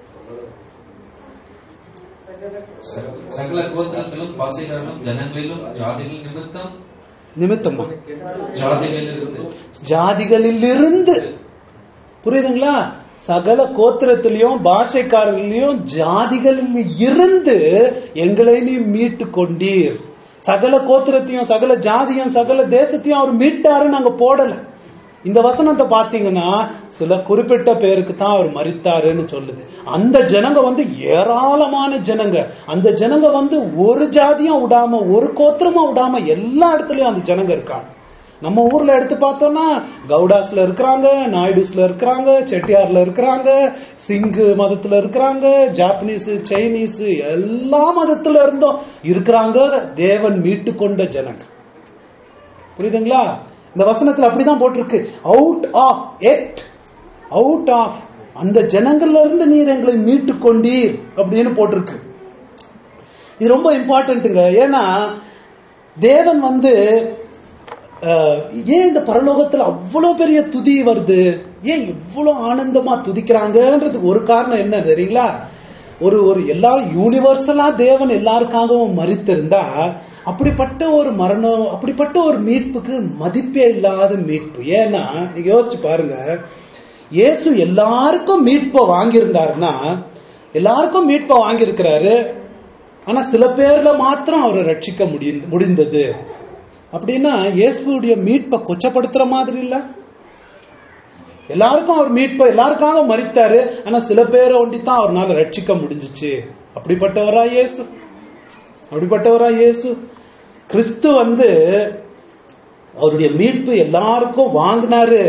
சகல கோத்திரத்திலும் பாசைகளிலும் ஜனங்களிலும் ஜாதிகள் நிமித்தம் நிமித்தமா ஜாதிகளிலிருந்து ஜாதிகளிலிருந்து புரியுதுங்களா சகல கோத்திரத்திலையும் பாஷைக்காரர்களிலும் ஜாதிகளில் இருந்து எங்களை நீ மீட்டு கொண்டீர் சகல கோத்திரத்தையும் சகல ஜாதியும் சகல தேசத்தையும் அவர் மீட்டாரு நாங்க போடல இந்த வசனத்தை பாத்தீங்கன்னா சில குறிப்பிட்ட பேருக்கு தான் அவர் மறித்தாருன்னு சொல்லுது அந்த ஜனங்க வந்து ஏராளமான ஜனங்க அந்த ஜனங்க வந்து ஒரு ஜாதியும் விடாம ஒரு கோத்திரமும் விடாம எல்லா இடத்துலயும் அந்த ஜனங்க இருக்காங்க நம்ம ஊர்ல எடுத்து பார்த்தோம்னா கவுடாஸ்ல இருக்கிறாங்க நாயுடுஸ்ல இருக்கிறாங்க செட்டியார்ல இருக்கிறாங்க சிங்கு மதத்துல இருக்கிறாங்க ஜாப்பனீஸ் சைனீஸ் எல்லா மதத்துல இருந்தும் இருக்கிறாங்க தேவன் மீட்டு கொண்ட ஜனங்க புரியுதுங்களா இந்த வசனத்துல அப்படிதான் போட்டிருக்கு out of it out of அந்த ஜனங்கள்ல இருந்து நீர் எங்களை மீட்டு கொண்டீர் அப்படின்னு போட்டிருக்கு இது ரொம்ப இம்பார்ட்டன்ட்டுங்க ஏன்னா தேவன் வந்து அஹ், ஏன் இந்த பரலோகத்துல அவ்வளவு பெரிய துதி வருது ஏன் இவ்வளவு ஆனந்தமா துதிக்கிறாங்கன்றதுக்கு ஒரு காரணம் என்ன தெரியுங்களா ஒரு ஒரு எல்லாரும் யூனிவர்சலா தேவன் எல்லாருக்காகவும் மறித்திருந்தா அப்படிப்பட்ட ஒரு மரணம் அப்படிப்பட்ட ஒரு மீட்புக்கு மதிப்பே இல்லாத மீட்பு ஏன்னா நீங்க யோசிச்சு பாருங்க இயேசு எல்லாருக்கும் மீட்பை வாங்கியிருந்தாருன்னா எல்லாருக்கும் மீட்பை வாங்கியிருக்கிறாரு ஆனா சில பேர்ல மாத்திரம் அவரை ரட்சிக்க முடிந்த- முடிந்தது அப்படின்னா இயேசுடைய மீட்பை கொச்சப்படுத்துற மாதிரி இல்ல எல்லாருக்கும் அவர் மீட்பை எல்லாருக்காக மறித்தாரு ஆனா சில பேரை ஒண்டி தான் அவரால் ரட்சிக்க முடிஞ்சுச்சு அப்படிப்பட்டவரா இயேசு அப்படிப்பட்டவரா இயேசு கிறிஸ்து வந்து அவருடைய மீட்பு எல்லாருக்கும் வாங்கினாரு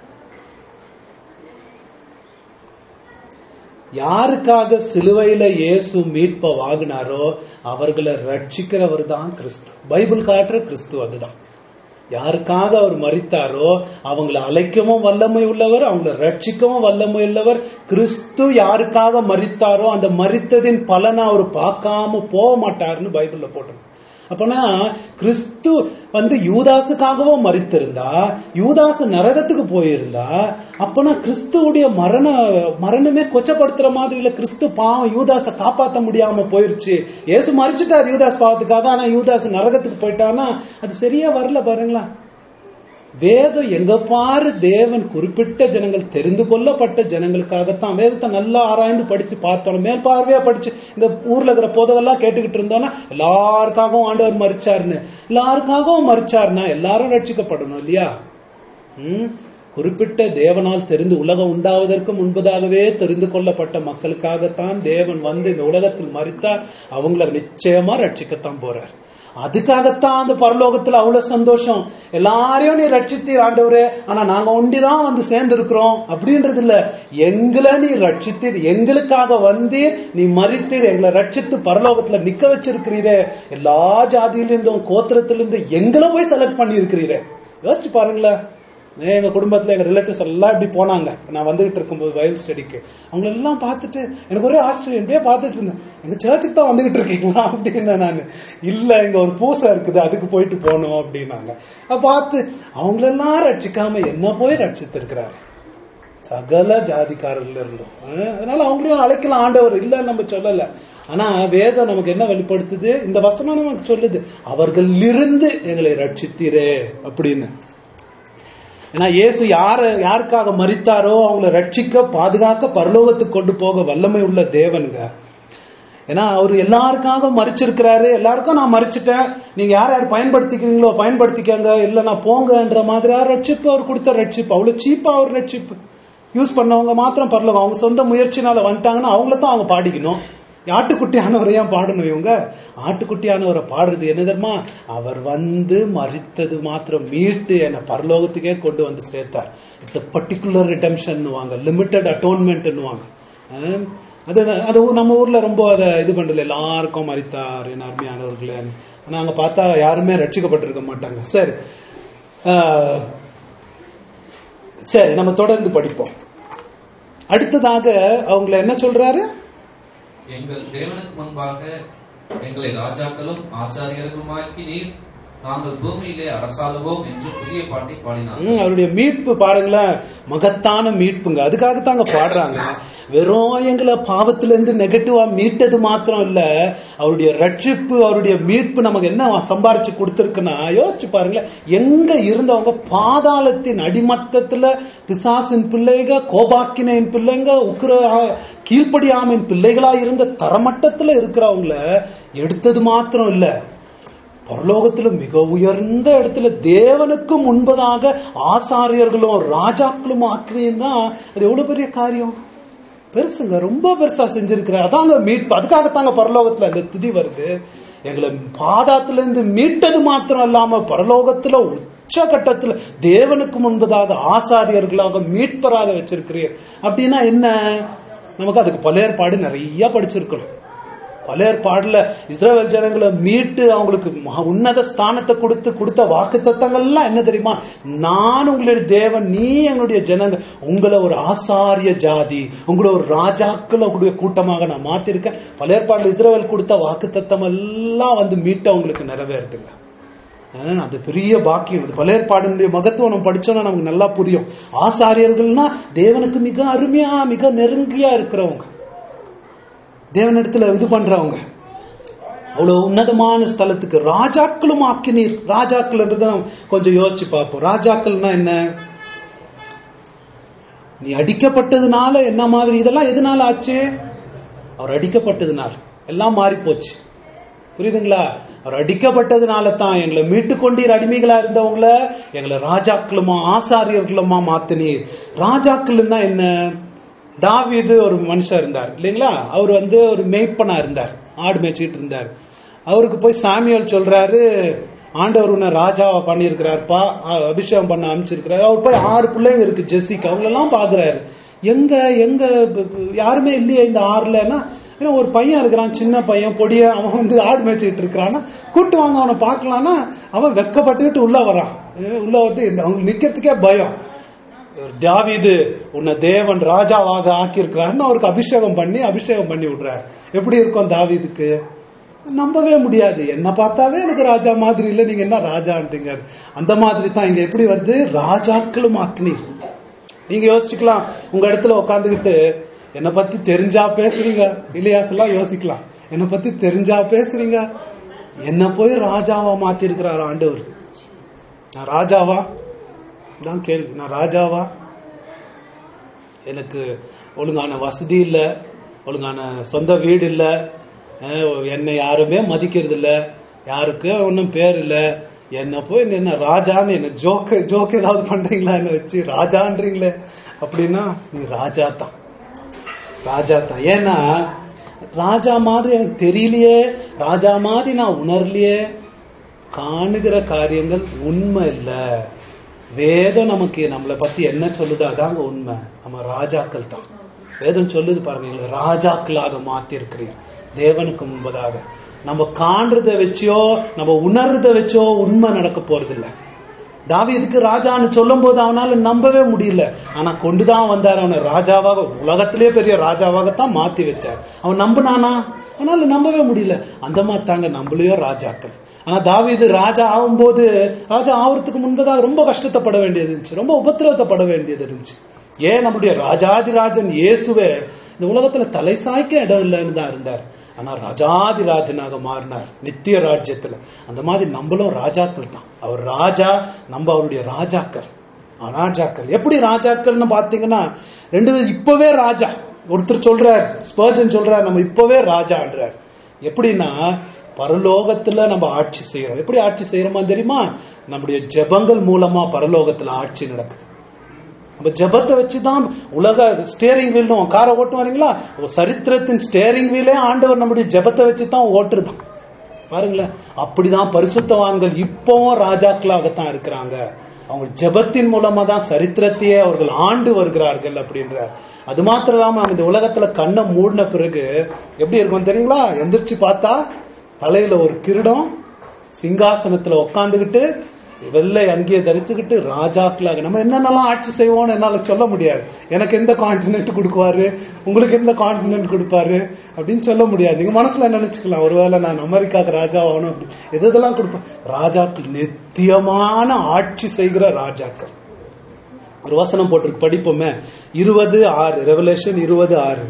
யாருக்காக சிலுவையில இயேசு மீட்பை வாங்கினாரோ அவர்களை ரட்சிக்கிறவர் தான் கிறிஸ்து பைபிள் காட்டுற கிறிஸ்து அதுதான் யாருக்காக அவர் மறித்தாரோ அவங்கள அழைக்கவும் வல்லமை உள்ளவர் அவங்கள ரட்சிக்கவும் வல்லமை உள்ளவர் கிறிஸ்து யாருக்காக மறித்தாரோ அந்த மறித்ததின் பலனை அவர் பார்க்காம போக மாட்டாருன்னு பைபிள்ல போட்டோம் அப்பனா கிறிஸ்து வந்து யூதாசுக்காகவும் மறித்திருந்தா யூதாசு நரகத்துக்கு போயிருந்தா அப்பனா கிறிஸ்துவுடைய மரண மரணமே கொச்சப்படுத்துற மாதிரி இல்ல கிறிஸ்து பாவம் யூதாச காப்பாத்த முடியாம போயிருச்சு இயேசு மறிச்சுட்டார் யூதாஸ் பாவத்துக்காக ஆனா யூதாஸ் நரகத்துக்கு போயிட்டானா அது சரியா வரல பாருங்களா வேதம் எங்க பாரு தேவன் குறிப்பிட்ட ஜனங்கள் தெரிந்து கொள்ளப்பட்ட ஜனங்களுக்காகத்தான் வேதத்தை நல்லா ஆராய்ந்து படிச்சு பார்த்தோம் மேல் பார்வையா படிச்சு இந்த ஊர்ல இருக்கிற போதெல்லாம் கேட்டுக்கிட்டு இருந்தோம்னா எல்லாருக்காகவும் ஆண்டவர் மறிச்சாருன்னு எல்லாருக்காகவும் மறிச்சாருன்னா எல்லாரும் ரட்சிக்கப்படணும் இல்லையா ம்? குறிப்பிட்ட தேவனால் தெரிந்து உலகம் உண்டாவதற்கு முன்பதாகவே தெரிந்து கொள்ளப்பட்ட மக்களுக்காகத்தான் தேவன் வந்து இந்த உலகத்தில் மறித்தார் அவங்கள நிச்சயமா ரட்சிக்கத்தான் போறார் அதுக்காகத்தான் அந்த பரலோகத்துல அவ்வளவு சந்தோஷம் எல்லாரையும் நீ ரட்சித்தீர் ஆண்டவரே ஆனா நாங்க ஒண்டிதான் வந்து சேர்ந்திருக்கிறோம் அப்படின்றது இல்ல எங்களை நீ ரட்சித்தீர் எங்களுக்காக வந்தீர் நீ மறித்தீர் எங்களை ரட்சித்து பரலோகத்துல நிக்க வச்சிருக்கிறீரே எல்லா ஜாதியிலிருந்தும் கோத்திரத்திலிருந்து எங்களை போய் செலக்ட் பண்ணி இருக்கிறீரே யோசிச்சு பாருங்களேன் எங்க குடும்பத்துல எங்க ரிலேட்டிவ்ஸ் எல்லாம் இப்படி போனாங்க நான் வந்துகிட்டு இருக்கும்போது பைபிள் ஸ்டடிக்கு அவங்க எல்லாம் பார்த்துட்டு எனக்கு ஒரே ஆச்சரியம் இப்படியே பார்த்துட்டு இருந்தேன் எங்க சர்ச்சுக்கு தான் வந்துகிட்டு இருக்கீங்களா அப்படின்னு நான் இல்ல இங்க ஒரு பூசை இருக்குது அதுக்கு போயிட்டு போகணும் அப்படின்னாங்க அப்ப பார்த்து அவங்களெல்லாம் ரட்சிக்காம என்ன போய் ரட்சித்திருக்கிறாரு சகல ஜாதிக்காரர்கள் இருந்தோம் அஹ் அதனால அவங்களையும் அழைக்கலாம் ஆண்டவர் இல்ல நம்ம சொல்லல ஆனா வேதம் நமக்கு என்ன வெளிப்படுத்துது இந்த வசனம் நமக்கு சொல்லுது அவர்களிலிருந்து எங்களை ரட்சித்தீரே அப்படின்னு ஏன்னா இயேசு யார யாருக்காக மறித்தாரோ அவங்கள ரட்சிக்க பாதுகாக்க பரலோகத்துக்கு கொண்டு போக வல்லமை உள்ள தேவனுங்க ஏன்னா அவர் எல்லாருக்காக மறிச்சிருக்கிறாரு எல்லாருக்கும் நான் மறிச்சிட்டேன் நீங்க யார் யார் பயன்படுத்திக்கிறீங்களோ பயன்படுத்திக்கங்க இல்ல நான் போங்கன்ற மாதிரி ரட்சிப்பு அவர் கொடுத்த ரட்சிப்பு அவ்வளவு சீப்பா அவர் ரட்சிப்பு யூஸ் பண்ணவங்க மாத்திரம் பரலோகம் அவங்க சொந்த முயற்சினால வந்துட்டாங்கன்னா அவங்கள தான் அவங்க பாடிக்கணும் ஆட்டுக்குட்டியானவரை ஏன் பாடணும் இவங்க ஆட்டுக்குட்டியானவரை பாடுறது என்ன தெரியுமா அவர் வந்து மறித்தது மாத்திரம் மீட்டு என்னை பரலோகத்துக்கே கொண்டு வந்து சேர்த்தார் இட்ஸ் பர்டிகுலர் ரிடம்ஷன் வாங்க லிமிட்டட் அட்டோன்மெண்ட் வாங்க அது அது நம்ம ஊர்ல ரொம்ப அதை இது பண்றது எல்லாருக்கும் மறித்தார் என் அருமையானவர்களே ஆனா அங்க பார்த்தா யாருமே ரட்சிக்கப்பட்டிருக்க மாட்டாங்க சரி ஆஹ், சரி நம்ம தொடர்ந்து படிப்போம் அடுத்ததாக அவங்கள என்ன சொல்றாரு எங்கள் தேவனுக்கு முன்பாக எங்களை ராஜாக்களும் ஆசாரியர்களுமாக்கி நீர் நாங்கள் பூமியிலே அரசாளுவோம் என்று புதிய பாட்டை பாடினார் ம், அவருடைய மீட்பு பாருங்களேன் மகத்தான மீட்புங்க அதுக்காகத்தாங்க பாடுறாங்க வெறும் எங்களை பாவத்துல இருந்து நெகட்டிவா மீட்டது மாத்திரம் இல்ல அவருடைய ரட்சிப்பு அவருடைய மீட்பு நமக்கு என்ன சம்பாரிச்சு கொடுத்திருக்குன்னா யோசிச்சு பாருங்களேன் எங்க இருந்தவங்க பாதாளத்தின் அடிமட்டத்துல பிசாசின் பிள்ளைங்க கோபாக்கினின் பிள்ளைங்க உக்கிர கீழ்ப்படியாமின் பிள்ளைகளா இருந்த தரமட்டத்துல இருக்கிறவங்கள எடுத்தது மாத்திரம் இல்ல பரலோகத்துல மிக உயர்ந்த இடத்துல தேவனுக்கு முன்பதாக ஆசாரியர்களும் ராஜாக்களும் ஆக்கினா அது எவ்வளவு பெரிய காரியம் பெருசுங்க ரொம்ப பெருசா செஞ்சிருக்கிற அதாங்க மீட்பு அதுக்காகத்தாங்க பரலோகத்துல அந்த துதி வருது எங்களை பாதாத்துல இருந்து மீட்டது மாத்திரம் இல்லாம பரலோகத்துல உச்சகட்டத்துல தேவனுக்கு முன்பதாக ஆசாரியர்களாக மீட்பராக வச்சிருக்கிறீர் அப்படின்னா என்ன நமக்கு அதுக்கு பல ஏற்பாடு நிறைய படிச்சிருக்கணும் பல ஏற்பாடுல இஸ்ரவேல் ஜனங்களை மீட்டு அவங்களுக்கு மகா உன்னத ஸ்தானத்தை கொடுத்து கொடுத்த வாக்கு தத்தங்கள்லாம் என்ன தெரியுமா நான் உங்களுடைய தேவன் நீ எங்களுடைய ஜனங்க உங்களை ஒரு ஆசாரிய ஜாதி உங்களை ஒரு ராஜாக்களுடைய கூட்டமாக நான் மாத்திருக்கேன் பல ஏற்பாடுல இஸ்ரவேல் கொடுத்த வாக்கு தத்தம் எல்லாம் வந்து மீட்டு அவங்களுக்கு நிறைவேறுதுங்க ஆஹ் அது பெரிய பாக்கியம் அது பழைய பாடனுடைய மகத்துவம் நம்ம படிச்சோம்னா நமக்கு நல்லா புரியும் ஆசாரியர்கள்னா தேவனுக்கு மிக அருமையா மிக நெருங்கியா இருக்கிறவங்க தேவனிடத்துல இது பண்றவங்க அவ்வளவு உன்னதமான ஸ்தலத்துக்கு ராஜாக்களும் ஆக்கினீர் ராஜாக்கள்ன்றத நம்ம கொஞ்சம் யோசிச்சு பார்ப்போம் ராஜாக்கள்னா என்ன நீ அடிக்கப்பட்டதுனால என்ன மாதிரி இதெல்லாம் எதனால ஆச்சு அவர் அடிக்கப்பட்டதுனால எல்லாம் மாறி போச்சு புரியுதுங்களா அவர் அடிக்கப்பட்டதுனால தான் எங்களை மீட்டு கொண்டீர் அடிமைகளா இருந்தவங்கள எங்களை ராஜாக்களுமா ஆசாரியர்களுமா மாத்தினீர் ராஜாக்கள்னா என்ன தாவீது ஒரு மனுஷன் இருந்தார் இல்லைங்களா அவர் வந்து ஒரு மேய்ப்பனா இருந்தார் ஆடு மேய்ச்சிட்டு இருந்தார் அவருக்கு போய் சாமியால் சொல்றாரு ஆண்டவர் உன்னை ராஜாவா பண்ணியிருக்கிறாருப்பா அ- அபிஷேகம் பண்ண அமைச்சிருக்கிறாரு அவர் போய் ஆறு பிள்ளைங்க இருக்கு ஜெசிக்கு அவங்களெல்லாம் பாக்குறாரு எங்க எங்க ப- ப- யாருமே இல்லையே இந்த ஆறுலன்னா ஏன்னா ஒரு பையன் இருக்கிறான் சின்ன பையன் பொடிய அவன் வந்து ஆடு மேய்ச்சிட்டு இருக்கிறான்னா கூட்டு வாங்க அவனை பார்க்கலான்னா அவன் வெக்கப்பட்டுக்கிட்டு உள்ள வரான் ஏ, உள்ள வந்து அவங்க நிக்கிறதுக்கே பயம் தாவீது உன்னை தேவன் ராஜாவாக ஆக்கியிருக்கிறாருன்னு அவருக்கு அபிஷேகம் பண்ணி அபிஷேகம் பண்ணி விடுறாரு எப்படி இருக்கும் தாவீதுக்கு நம்பவே முடியாது என்ன பார்த்தாவே எனக்கு ராஜா மாதிரி இல்ல நீங்க என்ன ராஜான்றீங்க அந்த மாதிரி தான் இங்க எப்படி வருது ராஜாக்களும் ஆக்கினீர் நீங்க யோசிச்சுக்கலாம் உங்க இடத்துல உட்காந்துக்கிட்டு என்னை பத்தி தெரிஞ்சா பேசுறீங்க இலியாஸ் எல்லாம் யோசிக்கலாம் என்னை பத்தி தெரிஞ்சா பேசுறீங்க என்ன போய் ராஜாவா மாத்தி இருக்கிறார் ஆண்டவர் நான் ராஜாவா தான் கேள்வி நான் ராஜாவா எனக்கு ஒழுங்கான வசதி இல்ல ஒழுங்கான சொந்த வீடு இல்ல அஹ் என்னை யாருமே மதிக்கிறது இல்ல யாருக்கு ஒன்றும் பேர் இல்ல என்ன போய் நீ என்ன ராஜான்னு என்ன ஜோக்கு ஜோக் ஏதாவது பண்றீங்களா என்ன வச்சு ராஜான்றீங்களே அப்படின்னா நீ ராஜா தான் ராஜா தான் ஏன்னா ராஜா மாதிரி எனக்கு தெரியலையே ராஜா மாதிரி நான் உணரலையே காணுகிற காரியங்கள் உண்மை இல்ல வேதம் நமக்கு நம்மளை பத்தி என்ன சொல்லுது அதாங்க உண்மை நம்ம ராஜாக்கள் தான் வேதம் சொல்லுது பாருங்க எங்களை ராஜாக்களாக மாத்தி இருக்கிறீங்க தேவனுக்கு முன்பதாக நம்ம காண்றத வச்சோ நம்ம உணர்றத வச்சோ உண்மை நடக்க போறது இல்ல தாவீதுக்கு ராஜான்னு சொல்லும் போது அவனால நம்பவே முடியல ஆனா கொண்டுதான் வந்தார் அவனை ராஜாவாக உலகத்திலேயே பெரிய ராஜாவாகத்தான் மாத்தி வச்சார் அவன் நம்பினானா அவனால நம்பவே முடியல அந்த மாதிரி தாங்க நம்மளையோ ராஜாக்கள் ஆனா தாவீது ராஜா ஆகும்போது ராஜா ஆவறதுக்கு முன்பதாக ரொம்ப கஷ்டத்தைப்பட வேண்டியது இருந்துச்சு ரொம்ப உபத்திரவத்தைப்பட வேண்டியது இருந்துச்சு ஏன் நம்முடைய ராஜாதிராஜன் இயேசுவே இந்த உலகத்துல தலை சாய்க்க இடம் இல்லைன்னு தான் இருந்தார் ஆனா ராஜாதிராஜனாக மாறினார் நித்திய ராஜ்யத்துல அந்த மாதிரி நம்மளும் ராஜாக்கள் தான் அவர் ராஜா நம்ம அவருடைய ராஜாக்கள் ராஜாக்கள் எப்படி ராஜாக்கள்னு பாத்தீங்கன்னா ரெண்டு பேரும் இப்பவே ராஜா ஒருத்தர் சொல்றார் ஸ்பர்ஜன் சொல்றார் நம்ம இப்பவே ராஜான்றார் எப்படின்னா பரலோகத்துல நம்ம ஆட்சி செய்யறோம் எப்படி ஆட்சி செய்யறோமா தெரியுமா நம்முடைய ஜெபங்கள் மூலமா பரலோகத்துல ஆட்சி நடக்குது நம்ம ஜெபத்தை வச்சுதான் உலக ஸ்டேரிங் வீல் காரை ஓட்டு வரீங்களா சரித்திரத்தின் ஸ்டேரிங் வீலே ஆண்டவர் நம்முடைய ஜெபத்தை வச்சுதான் ஓட்டுருதான் பாருங்களேன் அப்படிதான் பரிசுத்தவான்கள் இப்பவும் ராஜாக்களாகத்தான் இருக்கிறாங்க அவங்க ஜெபத்தின் மூலமா தான் சரித்திரத்தையே அவர்கள் ஆண்டு வருகிறார்கள் அப்படின்றார் அது மாத்திரம் இல்லாம இந்த உலகத்துல கண்ணை மூடின பிறகு எப்படி இருக்கும் தெரியுங்களா எந்திரிச்சு பார்த்தா தலையில ஒரு கிரீடம் சிங்காசனத்துல உட்காந்துக்கிட்டு வெள்ளை அங்கேயே தரிச்சுக்கிட்டு ராஜாக்களாக நம்ம என்னென்னலாம் ஆட்சி செய்வோம்னு என்னால சொல்ல முடியாது எனக்கு எந்த கான்டினென்ட் கொடுக்குவாரு உங்களுக்கு எந்த கான்டினென்ட் கொடுப்பாரு அப்படின்னு சொல்ல முடியாது நீங்க மனசுல நினைச்சுக்கலாம் ஒருவேளை நான் அமெரிக்காக்கு ராஜா ஆகணும் அப்படி எது எதெல்லாம் கொடுப்பேன் ராஜாக்கள் நித்தியமான ஆட்சி செய்கிற ராஜாக்கள் ஒரு வசனம் போட்டிருக்கு படிப்போமே இருபது ஆறு ரெவலேஷன் இருபது ஆறு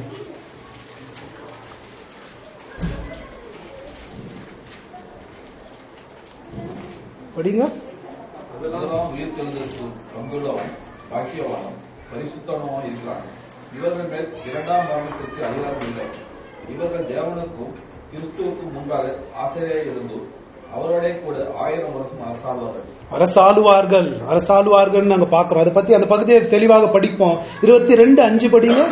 படிங்க அதெல்லாம் உயிர் தெழுந்திருக்கும் பங்குள்ளவன் பாக்கியவானும் பரிசுத்தவனும் இருக்கிறான் இவர்கள் மேல் இரண்டாம் மரணத்திற்கு அதிகாரம் இல்லை இவர்கள் தேவனுக்கும் கிறிஸ்துவுக்கும் முன்பாக ஆசிரியை இருந்தும் அவரோட கூட ஆயிரம் வருஷம் அரசாழ்வார்கள் அரசாளுவார்கள் அரசாளுவார்கள் நாங்க பாக்குறோம் அதை பத்தி அந்த பகுதியை தெளிவாக படிப்போம் இருபத்தி ரெண்டு அஞ்சு படிங்க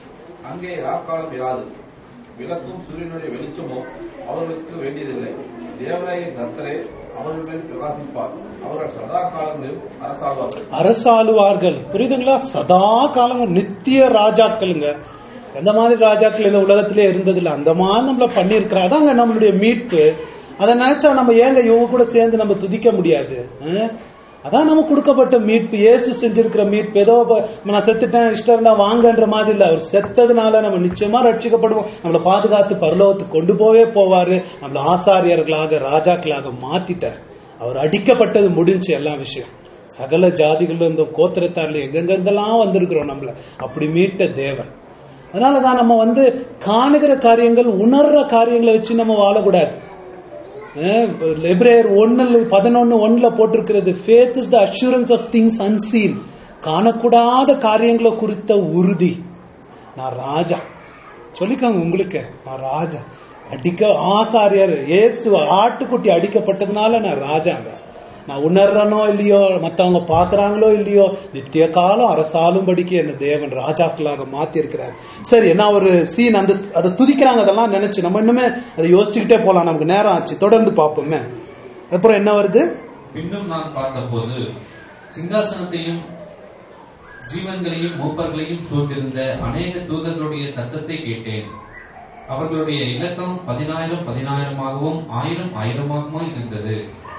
அங்கே ராக்காலம் இராது விளக்கும் சூரியனுடைய வெளிச்சமோ அவர்களுக்கு வேண்டியதில்லை தேவனாய கர்த்தரே அவர்கள் மேல் பிரகாசிப்பார் அவர்கள் சதா காலங்களில் அரசாழ்வார்கள் அரசாளுவார்கள் புரியுதுங்களா சதா காலமும் நித்திய ராஜாக்களுங்க எந்த மாதிரி ராஜாக்கள் இந்த உலகத்திலே இருந்ததில்ல அந்த மாதிரி நம்மள பண்ணிருக்கிறா அதாங்க நம்மளுடைய மீட்பு அதை நினைச்சா நம்ம ஏங்க இவங்க கூட சேர்ந்து நம்ம துதிக்க முடியாது ஆ? அதான் நமக்கு கொடுக்கப்பட்ட மீட்பு இயேசு செஞ்சிருக்கிற மீட்பு ஏதோ இப்ப நான் செத்துட்டேன் இஷ்டம் இருந்தா வாங்கன்ற மாதிரி இல்ல அவர் செத்ததுனால நம்ம நிச்சயமா ரட்சிக்கப்படுவோம் நம்மளை பாதுகாத்து பரலோகத்துக்கு கொண்டு போவே போவாரு நம்மள ஆசாரியர்களாக ராஜாக்களாக மாத்திட்டார் அவர் அடிக்கப்பட்டது முடிஞ்சு எல்லா விஷயம் சகல ஜாதிகள்ல இந்த கோத்திரத்தார்ல எங்கெங்கெங்கெல்லாம் வந்திருக்கிறோம் நம்மள அப்படி மீட்ட தேவன் அதனாலதான் நம்ம வந்து காணுகிற காரியங்கள் உணர்ற காரியங்களை வச்சு நம்ம வாழக்கூடாது எப்ரேயர் ஒன்னு பதினொன்னு ஒண்ணுல போட்டிருக்கிறது faith is the assurance of things unseen காணக்கூடாத காரியங்களை குறித்த உறுதி நான் ராஜா சொல்லிக்கோங்க உங்களுக்கு நான் ராஜா அடிக்க ஆசாரியர் இயேசு ஆட்டுக்குட்டி அடிக்கப்பட்டதுனால நான் ராஜாங்க நான் உணர்றனோ இல்லையோ மத்தவங்க பாக்குறாங்களோ இல்லையோ நித்திய காலம் அரசாளும்படிக்கு என்ன தேவன் ராஜாக்களாக மாத்தி இருக்கிறார் சரி என்ன ஒரு சீன் அந்த அதை துதிக்கிறாங்க அதெல்லாம் நினைச்சு நம்ம இன்னுமே அதை யோசிச்சுக்கிட்டே போலாம் நமக்கு நேரம் ஆச்சு தொடர்ந்து பார்ப்போமே அப்புறம் என்ன வருது பின்னும் நான் பார்த்தபோது சிங்காசனத்தையும் ஜீவன்களையும் மூப்பர்களையும் சூழ்ந்திருந்த அநேக தூதர்களுடைய சத்தத்தை கேட்டேன் அவர்களுடைய இலக்கம் பதினாயிரம் பதினாயிரமாகவும் ஆயிரம் ஆயிரமாகவும் இருந்தது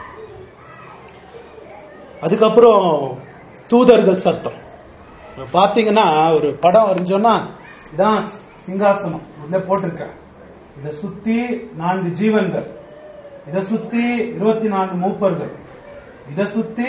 அதுக்கப்புறம் தூதர்கள் சத்தம் பாத்தீங்கன்னா ஒரு படம் வரைஞ்சோன்னா இதான் சிங்காசனம் உள்ள போட்டிருக்கேன் இதை சுத்தி நான்கு ஜீவன்கள் இதை சுத்தி இருபத்தி நான்கு மூப்பர்கள் இதை சுத்தி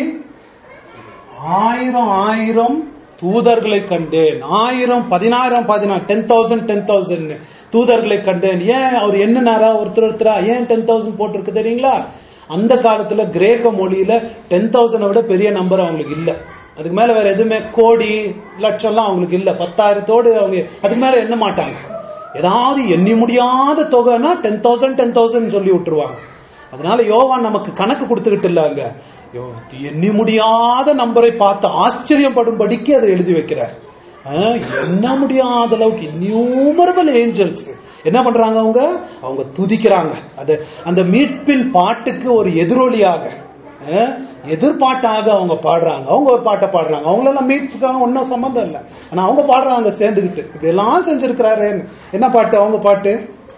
ஆயிரம் ஆயிரம் தூதர்களை கண்டேன் ஆயிரம் பதினாயிரம் பதினாயிரம் டென் தௌசண்ட் டென் தௌசண்ட் தூதர்களை கண்டேன் ஏன் அவர் என்னனாரா ஒருத்தர் ஒருத்தரா ஏன் டென் தௌசண்ட் போட்டிருக்கு தெரியுங்களா அந்த காலத்துல கிரேக்க மொழியில டென் தௌசண்ட் விட பெரிய நம்பர் அவங்களுக்கு இல்ல அதுக்கு மேல வேற எதுவுமே கோடி லட்சம்லாம் அவங்களுக்கு இல்ல பத்தாயிரத்தோடு அவங்க அதுக்கு மேல எண்ண மாட்டாங்க ஏதாவது எண்ணி முடியாத தொகைன்னா டென் தௌசண்ட் டென் தௌசண்ட் சொல்லி விட்டுருவாங்க அதனால யோவான் நமக்கு கணக்கு கொடுத்துக்கிட்டு இல்ல அங்க யோ, எண்ணி முடியாத நம்பரை பார்த்து ஆச்சரியப்படும்படிக்கு அதை எழுதி வைக்கிறார் ஆ, எண்ண முடியாத அளவுக்கு நியூமரபிள் ஏஞ்சல்ஸ் என்ன பண்றாங்க அவங்க அவங்க துதிக்கிறாங்க அது அந்த மீட்பின் பாட்டுக்கு ஒரு எதிரொலியாக ஆ, எதிர்பாட்டாக அவங்க பாடுறாங்க அவங்க ஒரு பாட்டை பாடுறாங்க அவங்களெல்லாம் மீட்புக்காக ஒன்றும் சம்மந்தம் இல்லை ஆனா அவங்க பாடுறாங்க சேர்ந்துக்கிட்டு இப்படி எல்லாம் செஞ்சிருக்கிறாரு என்ன பாட்டு அவங்க பாட்டு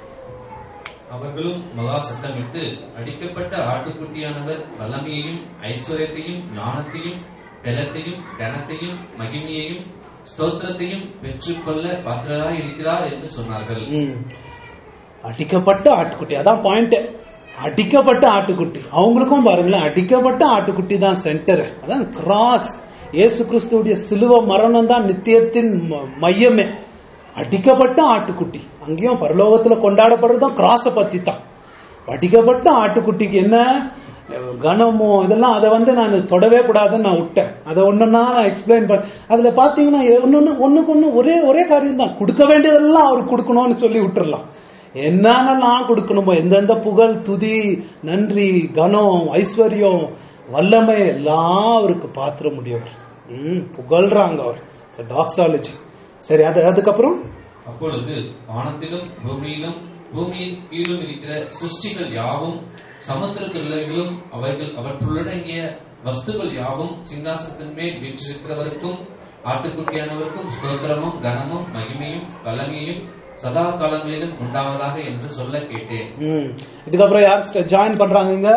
அவர்களும் மகா சத்தமிட்டு அடிக்கப்பட்ட ஆட்டுக்குட்டியானவர் வல்லமையையும் ஐஸ்வர்யத்தையும் ஞானத்தையும் பலத்தையும் கனத்தையும் மகிமையையும் ஸ்தோத்திரத்தையும் பெற்றுக்கொள்ள பாத்திரராய் இருக்கிறார் என்று சொன்னார்கள் ம். அடிக்கப்பட்ட ஆட்டுக்குட்டி அதான் பாயிண்ட் அடிக்கப்பட்ட ஆட்டுக்குட்டி அவங்களுக்கும் பாருங்களேன் அடிக்கப்பட்ட ஆட்டுக்குட்டி தான் சென்டர் அதான் கிராஸ் இயேசு கிறிஸ்துவுடைய சிலுவ மரணம் தான் நித்தியத்தின் ம- மையமே அடிக்கப்பட்ட ஆட்டுக்குட்டி அங்கேயும் பரலோகத்துல கொண்டாடப்படுறதும் கிராஸ பத்தி தான் அடிக்கப்பட்ட ஆட்டுக்குட்டிக்கு என்ன அஹ், கனமோ இதெல்லாம் அதை வந்து நான் தொடவே கூடாதுன்னு நான் விட்டேன் அதை ஒண்ணுன்னா நான் எக்ஸ்பிளைன் பண்ண அதுல பாத்தீங்கன்னா ஒன்னு ஒண்ணுக்கு ஒண்ணு ஒரே ஒரே காரியம் தான் கொடுக்க வேண்டியதெல்லாம் அவருக்கு கொடுக்கணும்னு சொல்லி விட்டுறலாம் என்னென்னலாம் கொடுக்கணுமோ எந்தெந்த புகழ் துதி நன்றி கனம் ஐஸ்வர்யம் வல்லமை எல்லாம் அவருக்கு பாத்திர முடியவர் ம் புகழ்றாங்க அவர் டாக்ஸாலஜி சரி அது அதுக்கப்புறம் அப்பொழுது வானத்திலும் பூமியிலும் பூமியின் கீழும் இருக்கிற சிருஷ்டிகள் யாவும் சமுத்திரத்துள்ளவர்களும் அவர்கள் அவற்றுள்ளடங்கிய வஸ்துகள் யாவும் சிங்காசனத்தின் மேல் வீற்றிருக்கிறவருக்கும் ஆட்டுக்குட்டியானவருக்கும் ஸ்தோத்திரமும் கனமும் மகிமையும் வல்லமையும் சதா காலங்களிலும் உண்டாவதாக என்று சொல்ல கேட்டேன் ம் இதுக்கப்புறம் யார் ஜாயின் பண்றாங்க இங்க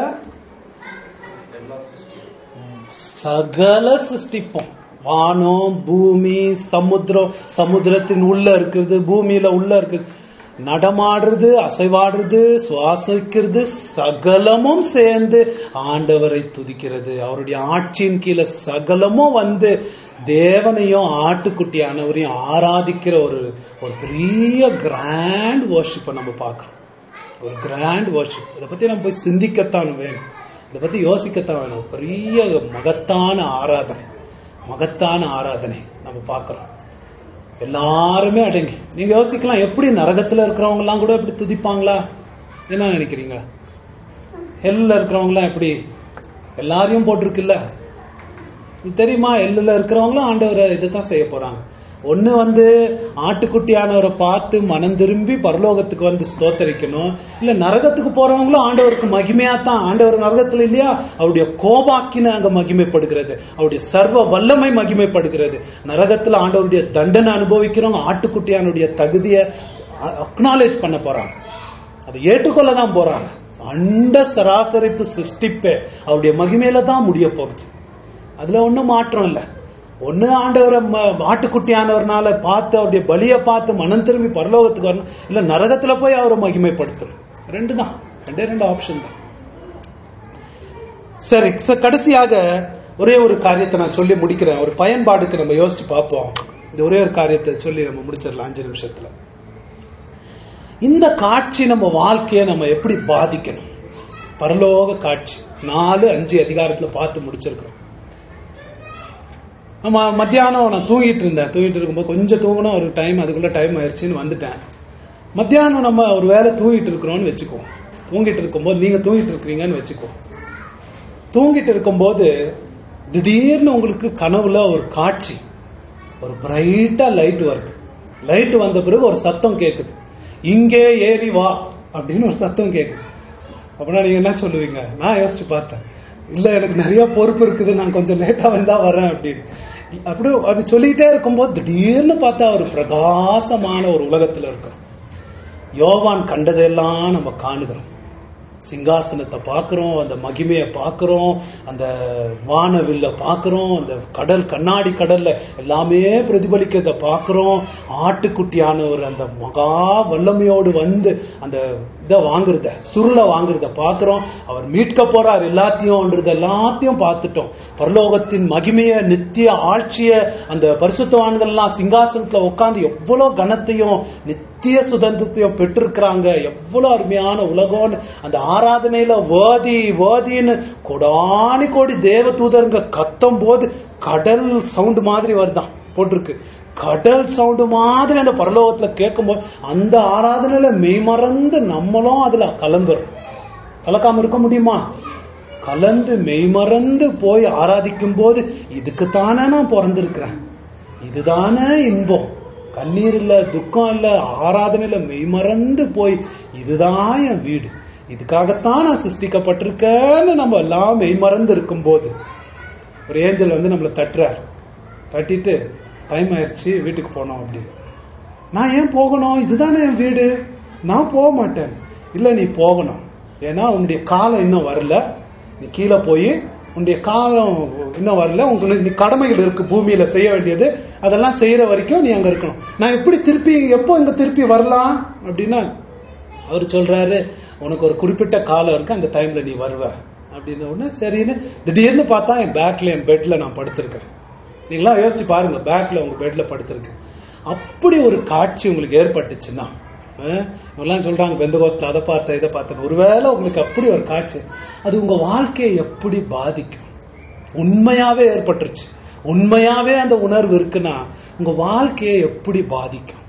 சகல சிருஷ்டிப்போம் வானம் பூமி சமுத்திரம் சமுத்திரத்தின் உள்ள இருக்குது பூமியில உள்ள இருக்குது நடமாடுறது அசைவாடுறது சுவாசிக்கிறது சகலமும் சேர்ந்து ஆண்டவரை துதிக்கிறது அவருடைய ஆட்சியின் கீழே சகலமும் வந்து தேவனையும் ஆட்டுக்குட்டியானவரையும் ஆராதிக்கிற ஒரு ஒரு பெரிய கிராண்ட் வர்ஷிப்பை நம்ம பார்க்கிறோம் ஒரு கிராண்ட் வர்ஷிப் இதை பத்தி நம்ம போய் சிந்திக்கத்தான் வேணும் இதை பத்தி யோசிக்கத்தான் வேணும் பெரிய மகத்தான ஆராதனை மகத்தான ஆராதனை நம்ம பார்க்கிறோம் எல்லாருமே அடங்கி நீங்க யோசிக்கலாம் எப்படி நரகத்துல இருக்கிறவங்க எல்லாம் கூட எப்படி துதிப்பாங்களா என்ன நினைக்கிறீங்க ஹெல்ல இருக்கிறவங்க எல்லாம் எப்படி எல்லாரையும் போட்டிருக்குல்ல உங்களுக்கு தெரியுமா எல்லுல இருக்கிறவங்களும் ஆண்டவரை இதைத்தான் செய்ய போறாங்க ஒண்ணு வந்து ஆட்டுக்குட்டியானவரை பார்த்து மனம் திரும்பி பரலோகத்துக்கு வந்து ஸ்தோத்தரிக்கணும் இல்ல நரகத்துக்கு போறவங்களும் ஆண்டவருக்கு மகிமையா தான் ஆண்டவர் நரகத்துல இல்லையா அவருடைய கோபாக்கின அங்க மகிமைப்படுகிறது அவருடைய சர்வ வல்லமை மகிமைப்படுகிறது நரகத்துல ஆண்டவருடைய தண்டனை அனுபவிக்கிறவங்க ஆட்டுக்குட்டியானுடைய தகுதியை அக்னாலேஜ் பண்ண போறாங்க அதை ஏற்றுக்கொள்ள தான் போறாங்க அண்ட சராசரிப்பு சிருஷ்டிப்பே அவருடைய மகிமையில தான் முடிய போகுது அதுல ஒண்ணும் மாற்றம் இல்ல ஒண்ணு ஆண்டவரை ம- ஆட்டுக்குட்டியானவர்னால பார்த்து அவருடைய பலியை பார்த்து மனம் திரும்பி பரலோகத்துக்கு வரணும் இல்ல நரகத்துல போய் அவரை மகிமைப்படுத்தணும் ரெண்டு தான் ரெண்டே ரெண்டு ஆப்ஷன் தான் சரி ச- கடைசியாக ஒரே ஒரு காரியத்தை நான் சொல்லி முடிக்கிறேன் ஒரு பயன்பாடுக்கு நம்ம யோசிச்சு பார்ப்போம் இந்த ஒரே ஒரு காரியத்தை சொல்லி நம்ம முடிச்சிடலாம் அஞ்சு நிமிஷத்துல இந்த காட்சி நம்ம வாழ்க்கையை நம்ம எப்படி பாதிக்கணும் பரலோக காட்சி நாலு அஞ்சு அதிகாரத்துல பார்த்து முடிச்சிருக்கிறோம் நம்ம மத்தியானம் நான் தூங்கிட்டு இருந்தேன் தூங்கிட்டு இருக்கும்போது கொஞ்சம் தூங்கணும் ஒரு டைம் அதுக்குள்ள டைம் ஆயிடுச்சுன்னு வந்துட்டேன் மத்தியானம் நம்ம ஒரு வேலை தூங்கிட்டு இருக்கிறோம்னு வச்சுக்கோ தூங்கிட்டு இருக்கும்போது நீங்க தூங்கிட்டு இருக்கிறீங்கன்னு வச்சுக்கோ தூங்கிட்டு இருக்கும்போது திடீர்னு உங்களுக்கு கனவுல ஒரு காட்சி ஒரு பிரைட்டா லைட் வருது லைட் வந்த பிறகு ஒரு சத்தம் கேக்குது இங்கே ஏறி வா அப்படின்னு ஒரு சத்தம் கேக்குது அப்படின்னா நீங்க என்ன சொல்லுவீங்க நான் யோசிச்சு பார்த்தேன் இல்ல எனக்கு நிறைய பொறுப்பு இருக்குது நான் கொஞ்சம் லேட்டா வந்தா வரேன் அப்படின்னு அப்படி அது சொல்லிட்டே இருக்கும்போது திடீர்னு பார்த்தா ஒரு பிரகாசமான ஒரு உலகத்துல இருக்கும் யோவான் கண்டதெல்லாம் நம்ம காணுகிறோம் சிங்காசனத்தை பார்க்கிறோம் அந்த மகிமையை பார்க்கிறோம் அந்த வானவில்ல பார்க்கிறோம் அந்த கடல் கண்ணாடி கடல்ல எல்லாமே பிரதிபலிக்கிறத பார்க்கிறோம் ஆட்டுக்குட்டியானவர் அந்த மகா வல்லமையோடு வந்து அந்த இதை வாங்குறத சுருளை வாங்குறத பார்க்கிறோம் அவர் மீட்க போறார் எல்லாத்தையும்ன்றது எல்லாத்தையும் பார்த்துட்டோம் பரலோகத்தின் மகிமைய நித்திய ஆட்சிய அந்த பரிசுத்தவான்கள்லாம் சிங்காசனத்துல உட்கார்ந்து எவ்வளவு கனத்தையும் நித்திய சுதந்திரத்தையும் பெற்றிருக்கிறாங்க எவ்வளவு அருமையான உலகம்னு அந்த ஆராதனையில வேதி வேதின்னு கொடானி கோடி தேவ தூதருங்க கத்தும் போது கடல் சவுண்ட் மாதிரி வருதான் போட்டிருக்கு கடல் சவுண்ட் மாதிரி அந்த பரலோகத்துல கேட்கும்போது அந்த ஆராதனையில மெய்மறந்து நம்மளும் அதுல கலந்துரும் கலக்காம இருக்க முடியுமா கலந்து மெய்மறந்து போய் ஆராதிக்கும் போது இதுக்குத்தானே நான் பிறந்திருக்கிறேன் இதுதானே இன்பம் கண்ணீர் இல்ல துக்கம் இல்ல ஆராதனையில மெய்மறந்து போய் இதுதான் என் வீடு இதுக்காகத்தான் நான் சிருஷ்டிக்கப்பட்டிருக்கேன்னு நம்ம எல்லாம் மெய்மறந்து இருக்கும்போது ஒரு ஏஞ்சல் வந்து நம்மளை தட்டுறார் தட்டிட்டு டைம் ஆயிடுச்சு வீட்டுக்கு போனோம் அப்படி நான் ஏன் போகணும் இதுதானே என் வீடு நான் போக மாட்டேன் இல்ல நீ போகணும் ஏன்னா உன்னுடைய காலம் இன்னும் வரல நீ கீழே போய் உன்னுடைய காலம் இன்னும் வரல உங்களுக்கு நீ கடமைகள் இருக்கு பூமியில செய்ய வேண்டியது அதெல்லாம் செய்யற வரைக்கும் நீ அங்க இருக்கணும் நான் எப்படி திருப்பி எப்போ இங்க திருப்பி வரலாம் அப்படின்னா அவர் சொல்றாரு உனக்கு ஒரு குறிப்பிட்ட காலம் இருக்கு அந்த டைம்ல நீ வருவ அப்படின்னு உடனே சரின்னு திடீர்னு பார்த்தா என் பேக்ல என் பெட்ல நான் படுத்திருக்கேன் நீங்களா யோசிச்சு பாருங்க பேக்ல உங்க பெட்ல படுத்திருக்கு அப்படி ஒரு காட்சி உங்களுக்கு ஏற்பட்டுச்சுன்னா அஹ், இவெல்லாம் சொல்றாங்க பெந்தகோஸ்ல அதை பார்த்தேன் இதை பார்த்தேன் ஒருவேளை உங்களுக்கு அப்படி ஒரு காட்சி அது உங்க வாழ்க்கையை எப்படி பாதிக்கும் உண்மையாவே ஏற்பட்டுருச்சு உண்மையாவே அந்த உணர்வு இருக்குன்னா உங்க வாழ்க்கையை எப்படி பாதிக்கும்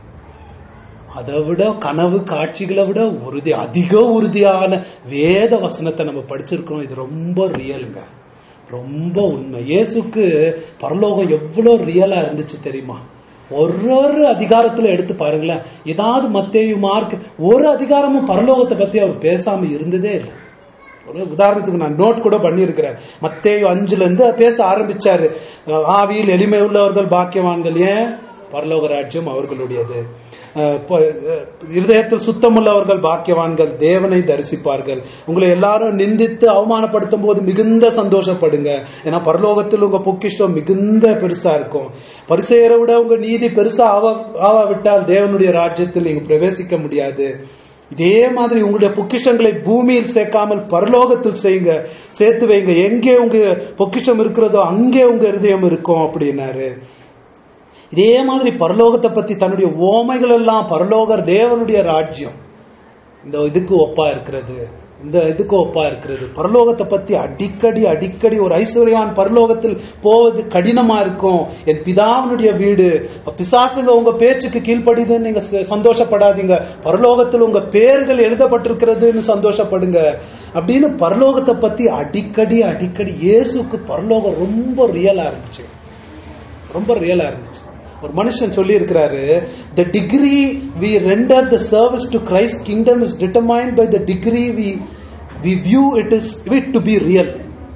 அதை விட கனவு காட்சிகளை விட உறுதி அதிக உறுதியான வேத வசனத்தை நம்ம படிச்சிருக்கோம் இது ரொம்ப ரியலுங்க ரொம்ப உண்மை இயேசுக்கு பரலோகம் எவ்வளவு ரியலா இருந்துச்சு தெரியுமா ஒரு ஒரு அதிகாரத்துல எடுத்து பாருங்களேன் ஏதாவது மத்தேயு மார்க் ஒரு அதிகாரமும் பரலோகத்தை பத்தி அவர் பேசாம இருந்ததே இல்லை ஒரு உதாரணத்துக்கு நான் நோட் கூட பண்ணியிருக்கிறேன் மத்தேயு அஞ்சுல இருந்து பேச ஆரம்பிச்சாரு அஹ் ஆவியில் எளிமை உள்ளவர்கள் பாக்கியவான்கள் ஏன் பரலோக ராஜ்யம் அவர்களுடையது அஹ் இப்போ, அஹ், இருதயத்தில் சுத்தமுள்ளவர்கள் பாக்கியவான்கள் தேவனை தரிசிப்பார்கள் உங்களை எல்லாரும் நிந்தித்து அவமானப்படுத்தும் போது மிகுந்த சந்தோஷப்படுங்க ஏன்னா பரலோகத்தில் உங்க பொக்கிஷம் மிகுந்த பெருசா இருக்கும் பரிசெயரை விட உங்க நீதி பெருசா ஆவா ஆவாவிட்டால் தேவனுடைய ராஜ்யத்தில் நீங்க பிரவேசிக்க முடியாது இதே மாதிரி உங்களுடைய பொக்கிஷங்களை பூமியில் சேர்க்காமல் பரலோகத்தில் செய்யுங்க சேர்த்து வைங்க எங்கே உங்க பொக்கிஷம் இருக்கிறதோ அங்கே உங்க இருதயம் இருக்கும் அப்படின்னாரு இதே மாதிரி பரலோகத்தை பத்தி தன்னுடைய ஓமைகள் எல்லாம் பரலோகர் தேவனுடைய ராஜ்யம் இந்த இதுக்கு ஒப்பா இருக்கிறது இந்த இதுக்கு ஒப்பா இருக்கிறது பரலோகத்தை பத்தி அடிக்கடி அடிக்கடி ஒரு ஐஸ்வர்யான் பரலோகத்தில் போவது கடினமா இருக்கும் என் பிதாவினுடைய வீடு பிசாசுங்க உங்க பேச்சுக்கு கீழ்ப்படிதுன்னு நீங்க ச- சந்தோஷப்படாதீங்க பரலோகத்தில் உங்க பேர்கள் எழுதப்பட்டிருக்கிறதுன்னு சந்தோஷப்படுங்க அப்படின்னு பரலோகத்தை பத்தி அடிக்கடி அடிக்கடி இயேசுக்கு பரலோகம் ரொம்ப ரியலா இருந்துச்சு ரொம்ப ரியலா இருந்துச்சு ஒரு மனுஷன் சொல்லி இருக்கிறாரு the degree we render the service to Christ kingdom is determined by the degree we we view it is it to be real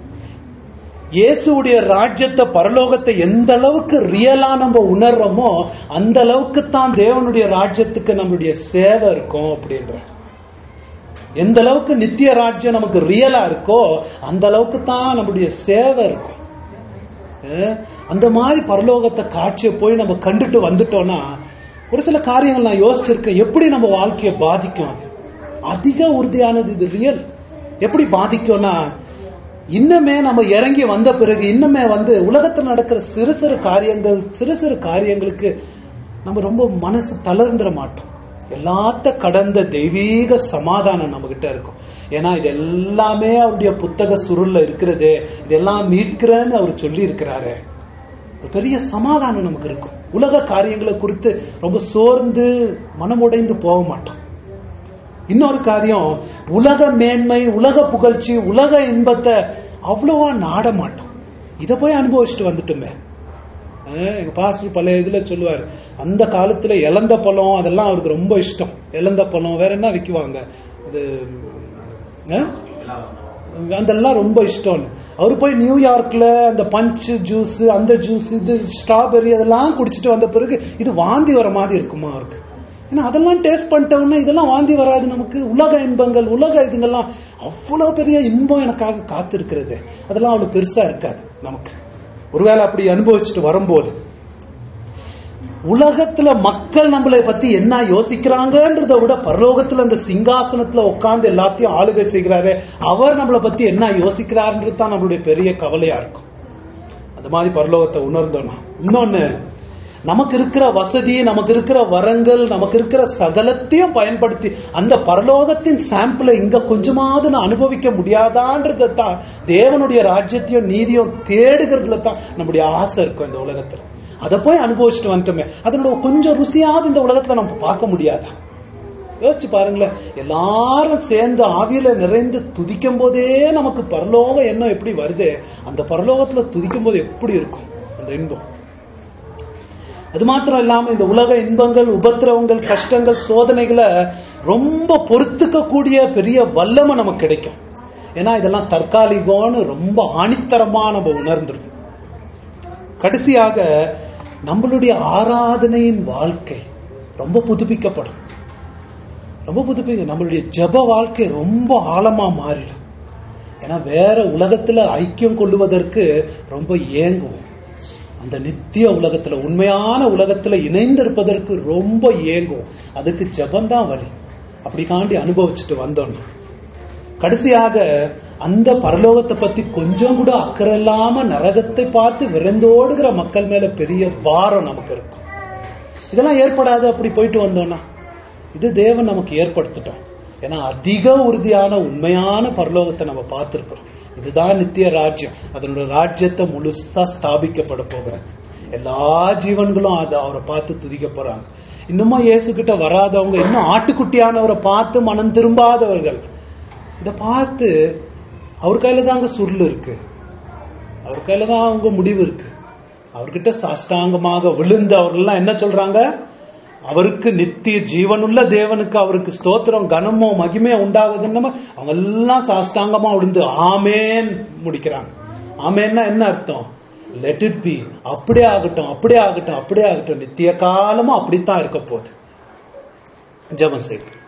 இயேசுடைய ராஜ்யத்தை பரலோகத்தை எந்த அளவுக்கு ரியலா நம்ம உணர்றோமோ அந்த அளவுக்கு தான் தேவனுடைய ராஜ்யத்துக்கு நம்மளுடைய சேவை இருக்கும் அப்படின்ற எந்த அளவுக்கு நித்திய ராஜ்யம் நமக்கு ரியலா இருக்கோ அந்த அளவுக்கு தான் நம்மளுடைய சேவை இருக்கும் அஹ் அந்த மாதிரி பரலோகத்தை காட்சியை போய் நம்ம கண்டுட்டு வந்துட்டோம்னா ஒரு சில காரியங்கள் நான் யோசிச்சிருக்கேன் எப்படி நம்ம வாழ்க்கையை பாதிக்கும் அது அதிக உறுதியானது இது ரியல் எப்படி பாதிக்கும்னா இன்னுமே நம்ம இறங்கி வந்த பிறகு இன்னுமே வந்து உலகத்தில் நடக்கிற சிறு சிறு காரியங்கள் சிறு சிறு காரியங்களுக்கு நம்ம ரொம்ப மனசு தளர்ந்துட மாட்டோம் எல்லாத்த கடந்த தெய்வீக சமாதானம் நம்ம கிட்ட இருக்கும் ஏன்னா இது எல்லாமே அவருடைய புத்தக சுருள்ல இருக்கிறது இதெல்லாம் மீட்கிறேன்னு அவர் சொல்லி இருக்கிறாரு ஒரு பெரிய சமாதானம் நமக்கு இருக்கும் உலக காரியங்களை குறித்து ரொம்ப சோர்ந்து மனமுடைந்து போக மாட்டோம் இன்னொரு காரியம் உலக மேன்மை உலக புகழ்ச்சி உலக இன்பத்தை அவ்வளவா நாட மாட்டோம் இதை போய் அனுபவிச்சுட்டு வந்துட்டுமே அஹ் எங்க பாஸ்டர் பழைய இதுல சொல்லுவார் அந்த காலத்துல இளந்த பழம் அதெல்லாம் அவருக்கு ரொம்ப இஷ்டம் இளந்த பழம் வேற என்ன விக்குவாங்க இது அஹ்? அதெல்லாம் ரொம்ப இஷ்டம்னு அவர் போய் நியூயார்க்ல அந்த பஞ்ச் ஜூஸ் அந்த ஜூஸ் இது ஸ்ட்ராபெரி அதெல்லாம் குடிச்சிட்டு வந்த பிறகு இது வாந்தி வர மாதிரி இருக்குமா அவருக்கு ஏன்னா அதெல்லாம் டேஸ்ட் பண்ணிட்டோம்னா இதெல்லாம் வாந்தி வராது நமக்கு உலக இன்பங்கள் உலக இதுங்கெல்லாம் அவ்வளவு பெரிய இன்பம் எனக்காக காத்திருக்கிறது அதெல்லாம் அவ்வளவு பெருசா இருக்காது நமக்கு ஒருவேளை அப்படி அனுபவிச்சுட்டு வரும்போது உலகத்துல மக்கள் நம்மளை பத்தி என்ன யோசிக்கிறாங்கன்றத விட பரலோகத்துல அந்த சிங்காசனத்துல உட்கார்ந்து எல்லாத்தையும் ஆளுகை செய்கிறாரு அவர் நம்மளை பத்தி என்ன யோசிக்கிறாருன்றது தான் நம்மளுடைய பெரிய கவலையா இருக்கும் அந்த மாதிரி பரலோகத்தை உணர்ந்தோம்னா இன்னொன்னு நமக்கு இருக்கிற வசதி நமக்கு இருக்கிற வரங்கள் நமக்கு இருக்கிற சகலத்தையும் பயன்படுத்தி அந்த பரலோகத்தின் சாம்பிளை இங்க கொஞ்சமாவது நான் அனுபவிக்க முடியாதான்றத தான் தேவனுடைய ராஜ்யத்தையும் நீதியும் தேடுகிறதுல தான் நம்முடைய ஆசை இருக்கும் இந்த உலகத்துல அதை போய் அனுபவிச்சுட்டு வந்துட்டோமே அதனோட கொஞ்சம் ருசியாவது இந்த உலகத்துல நம்ம பார்க்க முடியாதா யோசிச்சு பாருங்களேன் எல்லாரும் சேர்ந்து ஆவியில நிறைந்து துதிக்கும் போதே நமக்கு பரலோக எண்ணம் எப்படி வருது அந்த பரலோகத்துல துதிக்கும் போது எப்படி இருக்கும் அந்த இன்பம் அது மாத்திரம் இல்லாம இந்த உலக இன்பங்கள் உபத்திரவங்கள் கஷ்டங்கள் சோதனைகளை ரொம்ப பொறுத்துக்க கூடிய பெரிய வல்லமை நமக்கு கிடைக்கும் ஏன்னா இதெல்லாம் தற்காலிகம்னு ரொம்ப ஆணித்தரமா நம்ம உணர்ந்துடும் கடைசியாக நம்மளுடைய ஆராதனையின் வாழ்க்கை ரொம்ப புதுப்பிக்கப்படும் ரொம்ப புதுப்பிக்க நம்மளுடைய ஜப வாழ்க்கை ரொம்ப ஆழமா மாறிடும் ஏன்னா வேற உலகத்துல ஐக்கியம் கொள்ளுவதற்கு ரொம்ப ஏங்குவோம் அந்த நித்திய உலகத்துல உண்மையான உலகத்துல இணைந்திருப்பதற்கு ரொம்ப ஏங்கும் அதுக்கு ஜபம்தான் வழி அப்படி காண்டி அனுபவிச்சுட்டு வந்தோம் கடைசியாக அந்த பரலோகத்தை பத்தி கொஞ்சம் கூட அக்கறை இல்லாம நரகத்தை பார்த்து விரைந்தோடுகிற மக்கள் மேல பெரிய பாரம் நமக்கு இருக்கும் இதெல்லாம் ஏற்படாது அப்படி போயிட்டு வந்தோம்னா இது தேவன் நமக்கு ஏற்படுத்திட்டோம் ஏன்னா அதிக உறுதியான உண்மையான பரலோகத்தை நம்ம பார்த்திருக்கிறோம் இதுதான் நித்திய ராஜ்யம் அதனோட ராஜ்யத்தை முழுசா ஸ்தாபிக்கப்பட போகிறது எல்லா ஜீவன்களும் அதை அவரை பார்த்து துதிக்க போறாங்க இன்னுமும் இயேசு கிட்ட வராதவங்க இன்னும் ஆட்டுக்குட்டியானவரை பார்த்து மனம் திரும்பாதவர்கள் இத பார்த்து அவர் கையில தாங்க சுருள் இருக்கு அவர் கையில தான் அவங்க முடிவு இருக்கு அவர்கிட்ட சாஷ்டாங்கமாக விழுந்து அவர்கள்லாம் என்ன சொல்றாங்க அவருக்கு நித்திய ஜீவனுள்ள தேவனுக்கு அவருக்கு ஸ்தோத்திரம் கனமோ மகிமையோ உண்டாகுதுன்னு அவங்க எல்லாம் சாஷ்டாங்கமா விழுந்து ஆமேன் முடிக்கிறாங்க ஆமேன்னா என்ன அர்த்தம் லெட் இட் பி அப்படியே ஆகட்டும் அப்படியே ஆகட்டும் அப்படியே ஆகட்டும் நித்திய காலமும் அப்படித்தான் இருக்க போகுது ஜெபம் செய்யும்